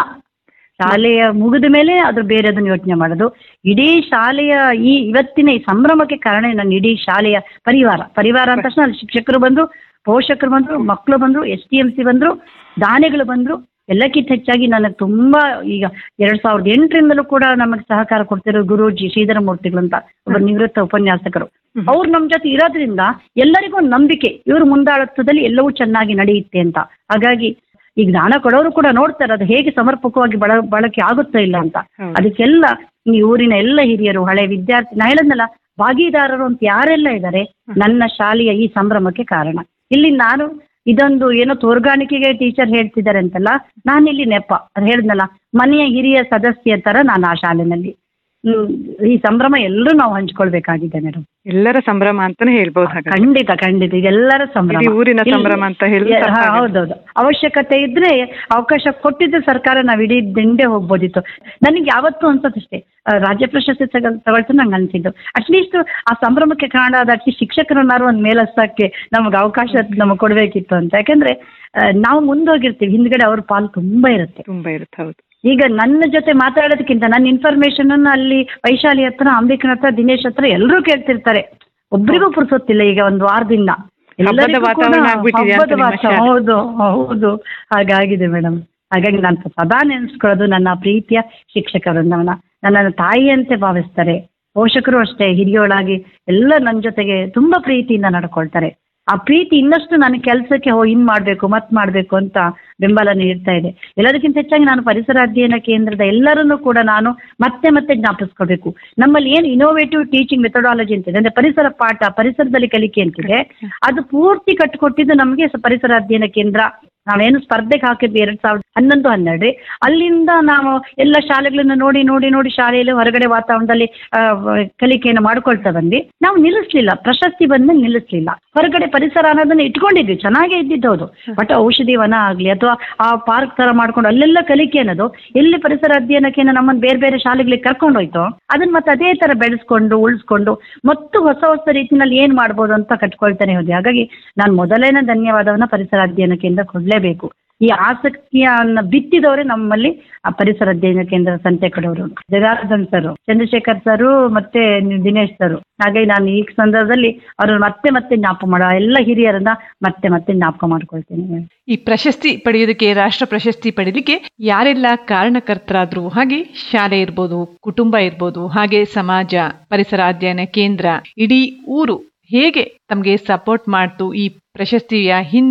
ಶಾಲೆಯ ಮುಗಿದ ಮೇಲೆ ಅದ್ರ ಬೇರೆದನ್ನು ಯೋಚನೆ ಮಾಡೋದು ಇಡೀ ಶಾಲೆಯ ಈ ಇವತ್ತಿನ ಈ ಸಂಭ್ರಮಕ್ಕೆ ಕಾರಣ ನನ್ನ ಇಡೀ ಶಾಲೆಯ ಪರಿವಾರ ಪರಿವಾರ ಅಂತ ತಕ್ಷಣ ಅಲ್ಲಿ ಶಿಕ್ಷಕರು ಬಂದ್ರು ಪೋಷಕರು ಬಂದ್ರು ಮಕ್ಕಳು ಬಂದ್ರು ಎಸ್ ಟಿ ಎಂ ಸಿ ಬಂದ್ರು ದಾನಿಗಳು ಬಂದ್ರು ಎಲ್ಲಕ್ಕಿಂತ ಹೆಚ್ಚಾಗಿ ನನಗೆ ತುಂಬಾ ಈಗ ಎರಡ್ ಸಾವಿರದ ಎಂಟರಿಂದಲೂ ಕೂಡ ನಮಗೆ ಸಹಕಾರ ಕೊಡ್ತಿರೋ ಗುರೂಜಿ ಶ್ರೀಧರ ಮೂರ್ತಿಗಳು ಅಂತ ಒಬ್ಬ ನಿವೃತ್ತ ಉಪನ್ಯಾಸಕರು ಅವ್ರು ನಮ್ ಜೊತೆ ಇರೋದ್ರಿಂದ ಎಲ್ಲರಿಗೂ ಒಂದು ನಂಬಿಕೆ ಇವ್ರ ಮುಂದಾಳತ್ವದಲ್ಲಿ ಎಲ್ಲವೂ ಚೆನ್ನಾಗಿ ನಡೆಯುತ್ತೆ ಅಂತ ಹಾಗಾಗಿ ಈಗ ದಾನ ಕೊಡೋರು ಕೂಡ ನೋಡ್ತಾರೆ ಅದು ಹೇಗೆ ಸಮರ್ಪಕವಾಗಿ ಬಳ ಬಳಕೆ ಆಗುತ್ತೋ ಇಲ್ಲ ಅಂತ ಅದಕ್ಕೆಲ್ಲ ಈ ಊರಿನ ಎಲ್ಲ ಹಿರಿಯರು ಹಳೆ ವಿದ್ಯಾರ್ಥಿ ನಾ ಹೇಳದ್ನಲ್ಲ ಭಾಗಿದಾರರು ಅಂತ ಯಾರೆಲ್ಲ ಇದ್ದಾರೆ ನನ್ನ ಶಾಲೆಯ ಈ ಸಂಭ್ರಮಕ್ಕೆ ಕಾರಣ ಇಲ್ಲಿ ನಾನು ಇದೊಂದು ಏನೋ ತೋರ್ಗಾಣಿಕೆಗೆ ಟೀಚರ್ ಹೇಳ್ತಿದ್ದಾರೆ ಅಂತಲ್ಲ ನಾನು ಇಲ್ಲಿ ನೆಪ ಅದು ಹೇಳಿದ್ನಲ್ಲ ಮನೆಯ ಹಿರಿಯ ಸದಸ್ಯ ತರ ನಾನು ಆ ಶಾಲೆನಲ್ಲಿ ಹ್ಮ್ ಈ ಸಂಭ್ರಮ ಎಲ್ಲರೂ ನಾವು ಹಂಚ್ಕೊಳ್ಬೇಕಾಗಿದೆ ಮೇಡಮ್ ಎಲ್ಲರ ಸಂಭ್ರಮ ಅಂತಾನೆ ಹೇಳ್ಬೋದು ಹಾಗಾದ್ರೆ. ಖಂಡಿತ ಖಂಡಿತ ಇದೆಲ್ಲರ ಸಂಭ್ರಮ ಇಡೀ ಊರಿನ ಇಲ್ಲಿ- ಸಂಭ್ರಮ ಅಂತ ಹೇಳಿದ್ರೆ ಹಾ, ತಪ್ಪಾಗಲ್ಲ. ಹೌದೌದು ಅವಶ್ಯಕತೆ ಇದ್ರೆ ಅವಕಾಶ ಕೊಟ್ಟಿದ್ದ ಸರ್ಕಾರ ನಾವು ಇಡೀ ದಿಂಡೆ ಹೋಗ್ಬೋದಿತ್ತು ನನಗೆ ಯಾವತ್ತೂ ಅನ್ಸತ್ತಷ್ಟೇ ಆ, ರಾಜ್ಯ ಪ್ರಶಸ್ತಿ ತಗೊಳ್ ತಗೊಳ್ತು ನಂಗೆ ಅನ್ಸಿದ್ದು ಅಟ್ಲೀಸ್ಟ್ ಆ ಸಂಭ್ರಮಕ್ಕೆ ಕಾರಣ ಆದ ಅಟ್ಲೀಸ್ಟ್ ಶಿಕ್ಷಕರನ್ನಾರು ಒಂದು ಮೇಲಸ್ತಕ್ಕೆ ನಮಗೆ ಅವಕಾಶ ನಮಗೆ ಕೊಡಬೇಕಿತ್ತು ಅಂತ ಯಾಕಂದ್ರೆ ಆ, ನಾವು ಮುಂದೋಗಿರ್ತೀವಿ ಹಿಂದ್ಗಡೆ ಅವ್ರ ಪಾಲು ತುಂಬಾ ಇರುತ್ತೆ ತುಂಬಾ ಇರುತ್ತೆ ಹೌದು ಈಗ ನನ್ನ ಜೊತೆ ಮಾತಾಡೋದಕ್ಕಿಂತ ನನ್ನ ಇನ್ಫಾರ್ಮೇಶನ್ ಅನ್ನ ಅಲ್ಲಿ ವೈಶಾಲಿ ಹತ್ರ ಅಂಬಿಕನ ಹತ್ರ ದಿನೇಶ್ ಹತ್ರ ಎಲ್ಲರೂ ಕೇಳ್ತಿರ್ತಾರೆ ಒಬ್ರಿಗೂ ಪುರ್ಸೊತ್ತಿಲ್ಲ ಈಗ ಒಂದು ವಾರದಿಂದ ಹಬ್ಬದ ಎಲ್ಲರಿಗೂ ಕೂಡ ವಾತಾವರಣ ಆಗ್ಬಿಟ್ಟಿದೆ ಅಂತ ಹಬ್ಬದ ನಿಮ್ಮ ವಾತಾವರಣ, ಶಾಲೆ. ಹೌದು ಹೌದು ಹಾಗಾಗಿದೆ ಮೇಡಮ್ ಹಾಗಾಗಿ ನಾನು ಸದಾ ನೆನೆಸ್ಕೊಳ್ಳೋದು ನನ್ನ ಪ್ರೀತಿಯ ಶಿಕ್ಷಕ ವೃಂದವನ್ನ ನನ್ನನ್ನು ತಾಯಿಯಂತೆ ಭಾವಿಸ್ತಾರೆ ಪೋಷಕರು ಅಷ್ಟೇ ಹಿರಿಯೋಳಾಗಿ ಎಲ್ಲ ನನ್ನ ಜೊತೆಗೆ ತುಂಬಾ ಪ್ರೀತಿಯಿಂದ ನಡ್ಕೊಳ್ತಾರೆ ಆ ಪ್ರೀತಿ ಇನ್ನಷ್ಟು ನನ್ನ ಕೆಲಸಕ್ಕೆ ಹೋ ಇನ್ ಮಾಡ್ಬೇಕು ಮತ್ ಮಾಡ್ಬೇಕು ಅಂತ ಬೆಂಬಲ ನೀಡ್ತಾ ಇದೆ ಎಲ್ಲದಕ್ಕಿಂತ ಹೆಚ್ಚಾಗಿ ನಾನು ಪರಿಸರ ಅಧ್ಯಯನ ಕೇಂದ್ರದ ಎಲ್ಲರನ್ನೂ ಕೂಡ ನಾನು ಮತ್ತೆ ಮತ್ತೆ ಜ್ಞಾಪಿಸ್ಕೋಬೇಕು ನಮ್ಮಲ್ಲಿ ಏನು ಇನೋವೇಟಿವ್ ಟೀಚಿಂಗ್ ಮೆಥಡಾಲಜಿ ಅಂತಿದೆ ಅಂದ್ರೆ ಪರಿಸರ ಪಾಠ ಪರಿಸರದಲ್ಲಿ ಕಲಿಕೆ ಅಂತಿದೆ ಅದು ಪೂರ್ತಿ ಕಟ್ಟಿಕೊಟ್ಟಿದ್ದು ನಮಗೆ ಸ- ಪರಿಸರ ಅಧ್ಯಯನ ಕೇಂದ್ರ ನಾವೇನು ಸ್ಪರ್ಧೆಗೆ ಹಾಕಿದ್ವಿ ಎರಡ್ ಸಾವಿರದ ಹನ್ನೊಂದು ಹನ್ನೆರಡು ಅಲ್ಲಿಂದ ನಾವು ಎಲ್ಲ ಶಾಲೆಗಳನ್ನು ನೋಡಿ ನೋಡಿ ನೋಡಿ ಶಾಲೆಯಲ್ಲಿ ಹೊರಗಡೆ ವಾತಾವರಣದಲ್ಲಿ ಆ, ವ- ಕಲಿಕೆಯನ್ನು ಮಾಡ್ಕೊಳ್ತಾ ಬಂದ್ವಿ ನಾವು ನಿಲ್ಲಿಸ್ಲಿಲ್ಲ ಪ್ರಶಸ್ತಿ ಬಂದ್ಮೇಲೆ ನಿಲ್ಲಿಸ್ಲಿಲ್ಲ ಹೊರಗಡೆ ಪರಿಸರ ಅನ್ನೋದನ್ನ ಇಟ್ಕೊಂಡಿದ್ವಿ ಚೆನ್ನಾಗೇ ಇದ್ದಿದ್ದು ಹೌದು ಬಟ್ ಔಷಧಿ ವನ ಆಗ್ಲಿ ಅಥವಾ ಆ ಪಾರ್ಕ್ ತರ ಮಾಡ್ಕೊಂಡು ಅಲ್ಲೆಲ್ಲ ಕಲಿಕೆ ಅನ್ನೋದು ಎಲ್ಲಿ ಪರಿಸರ ಅಧ್ಯಯನಕ್ಕೆ ನಮ್ಮನ್ನು ಬೇರೆ ಬೇರೆ ಶಾಲೆಗಳಿಗೆ ಕರ್ಕೊಂಡು ಹೋಯ್ತು ಅದನ್ನ ಮತ್ತೆ ಅದೇ ತರ ಬೆಳೆಸ್ಕೊಂಡು ಉಳಿಸ್ಕೊಂಡು ಮತ್ತು ಹೊಸ ಹೊಸ ರೀತಿನಲ್ಲಿ ಏನ್ ಮಾಡ್ಬೋದು ಅಂತ ಕಟ್ಕೊಳ್ತಾನೆ ಹೋದ್ವಿ ಹಾಗಾಗಿ ನಾನು ಮೊದಲೇನ ಧನ್ಯವಾದವನ್ನ ಪರಿಸರ ಅಧ್ಯಯನ ಕೇಂದ್ರ ಕೊಡ್ಲೇಬೇಕು ಈ ಆಸಕ್ತಿಯನ್ನ ಬಿತ್ತಿದವರೇ ನಮ್ಮಲ್ಲಿ ಆ ಪರಿಸರ ಅಧ್ಯಯನ ಕೇಂದ್ರ ಸಂತೆ ಕಡವರು ಜನಾರ್ದನ್ ಸರ್ ಚಂದ್ರಶೇಖರ್ ಸರ್ ಮತ್ತೆ ದಿನೇಶ್ ಸರ್ ಹಾಗಾಗಿ ನಾನು ಈ ಸಂದರ್ಭದಲ್ಲಿ ಅವ್ರನ್ನ ಮತ್ತೆ ಮತ್ತೆ ಜ್ಞಾಪಕ ಮಾಡೋ ಎಲ್ಲ ಹಿರಿಯರನ್ನ ಮತ್ತೆ ಮತ್ತೆ ಜ್ಞಾಪಕ ಮಾಡ್ಕೊಳ್ತೇನೆ ಈ ಪ್ರಶಸ್ತಿ ಪಡೆಯೋದಕ್ಕೆ ರಾಷ್ಟ್ರ ಪ್ರಶಸ್ತಿ ಪಡೆಯಲಿಕ್ಕೆ ಯಾರೆಲ್ಲ ಕಾರಣಕರ್ತರಾದ್ರು ಹಾಗೆ ಶಾಲೆ ಇರ್ಬೋದು ಕುಟುಂಬ ಇರ್ಬೋದು ಹಾಗೆ ಸಮಾಜ ಪರಿಸರ ಅಧ್ಯಯನ ಕೇಂದ್ರ ಇಡೀ ಊರು ಹೇಗೆ ತಮಗೆ ಸಪೋರ್ಟ್ ಮಾಡ್ತು ಈ ಪ್ರಶಸ್ತಿಯ ಹಿಂದಿನ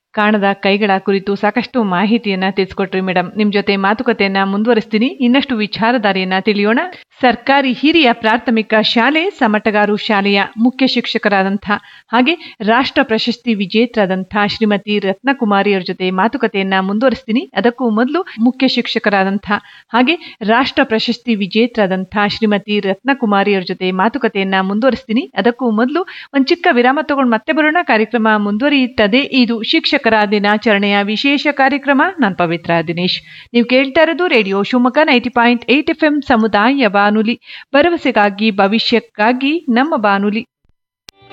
ಕಾಣದ ಕೈಗಳ ಕುರಿತು ಸಾಕಷ್ಟು ಮಾಹಿತಿಯನ್ನ ತಿಳಿಸ್ಕೊಟ್ರಿ ಮೇಡಮ್ ನಿಮ್ ಜೊತೆ ಮಾತುಕತೆಯನ್ನ ಮುಂದುವರಿಸ್ತೀನಿ ಇನ್ನಷ್ಟು ವಿಚಾರಧಾರೆಯನ್ನ ತಿಳಿಯೋಣ ಸರ್ಕಾರಿ ಹಿರಿಯ ಪ್ರಾಥಮಿಕ ಶಾಲೆ ಸಮಟಗಾರು ಶಾಲೆಯ ಮುಖ್ಯ ಶಿಕ್ಷಕರಾದಂಥ ಹಾಗೆ ರಾಷ್ಟ್ರ ಪ್ರಶಸ್ತಿ ವಿಜೇತರಾದಂಥ ಶ್ರೀಮತಿ ರತ್ನಕುಮಾರಿ ಅವ್ರ ಜೊತೆ ಮಾತುಕತೆಯನ್ನ ಮುಂದುವರಿಸ್ತೀನಿ ಅದಕ್ಕೂ ಮೊದಲು ಮುಖ್ಯ ಶಿಕ್ಷಕರಾದಂಥ ಹಾಗೆ ರಾಷ್ಟ್ರ ಪ್ರಶಸ್ತಿ ವಿಜೇತರಾದಂಥ ಶ್ರೀಮತಿ ರತ್ನಕುಮಾರಿ ಅವ್ರ ಜೊತೆ ಮಾತುಕತೆಯನ್ನ ಮುಂದುವರಿಸ್ತೀನಿ ಅದಕ್ಕೂ ಮೊದಲು ಒಂದ್ ಚಿಕ್ಕ ವಿರಾಮ ತಗೊಂಡು ಮತ್ತೆ ಬರೋಣ ಕಾರ್ಯಕ್ರಮ ಮುಂದುವರಿಯುತ್ತದೆ ಇದು ಶಿಕ್ಷಕರ ದಿನಾಚರಣೆಯ ವಿಶೇಷ ಕಾರ್ಯಕ್ರಮ ನಾನ್ ಪವಿತ್ರ ದಿನೇಶ್ ನೀವು ಕೇಳ್ತಾ ಇರೋದು radio Shivamogga ninety point eight F M ಸಮುದಾಯ ಬಾನುಲಿ ಭರವಸೆಗಾಗಿ ಭವಿಷ್ಯಕ್ಕಾಗಿ ನಮ್ಮ ಬಾನುಲಿ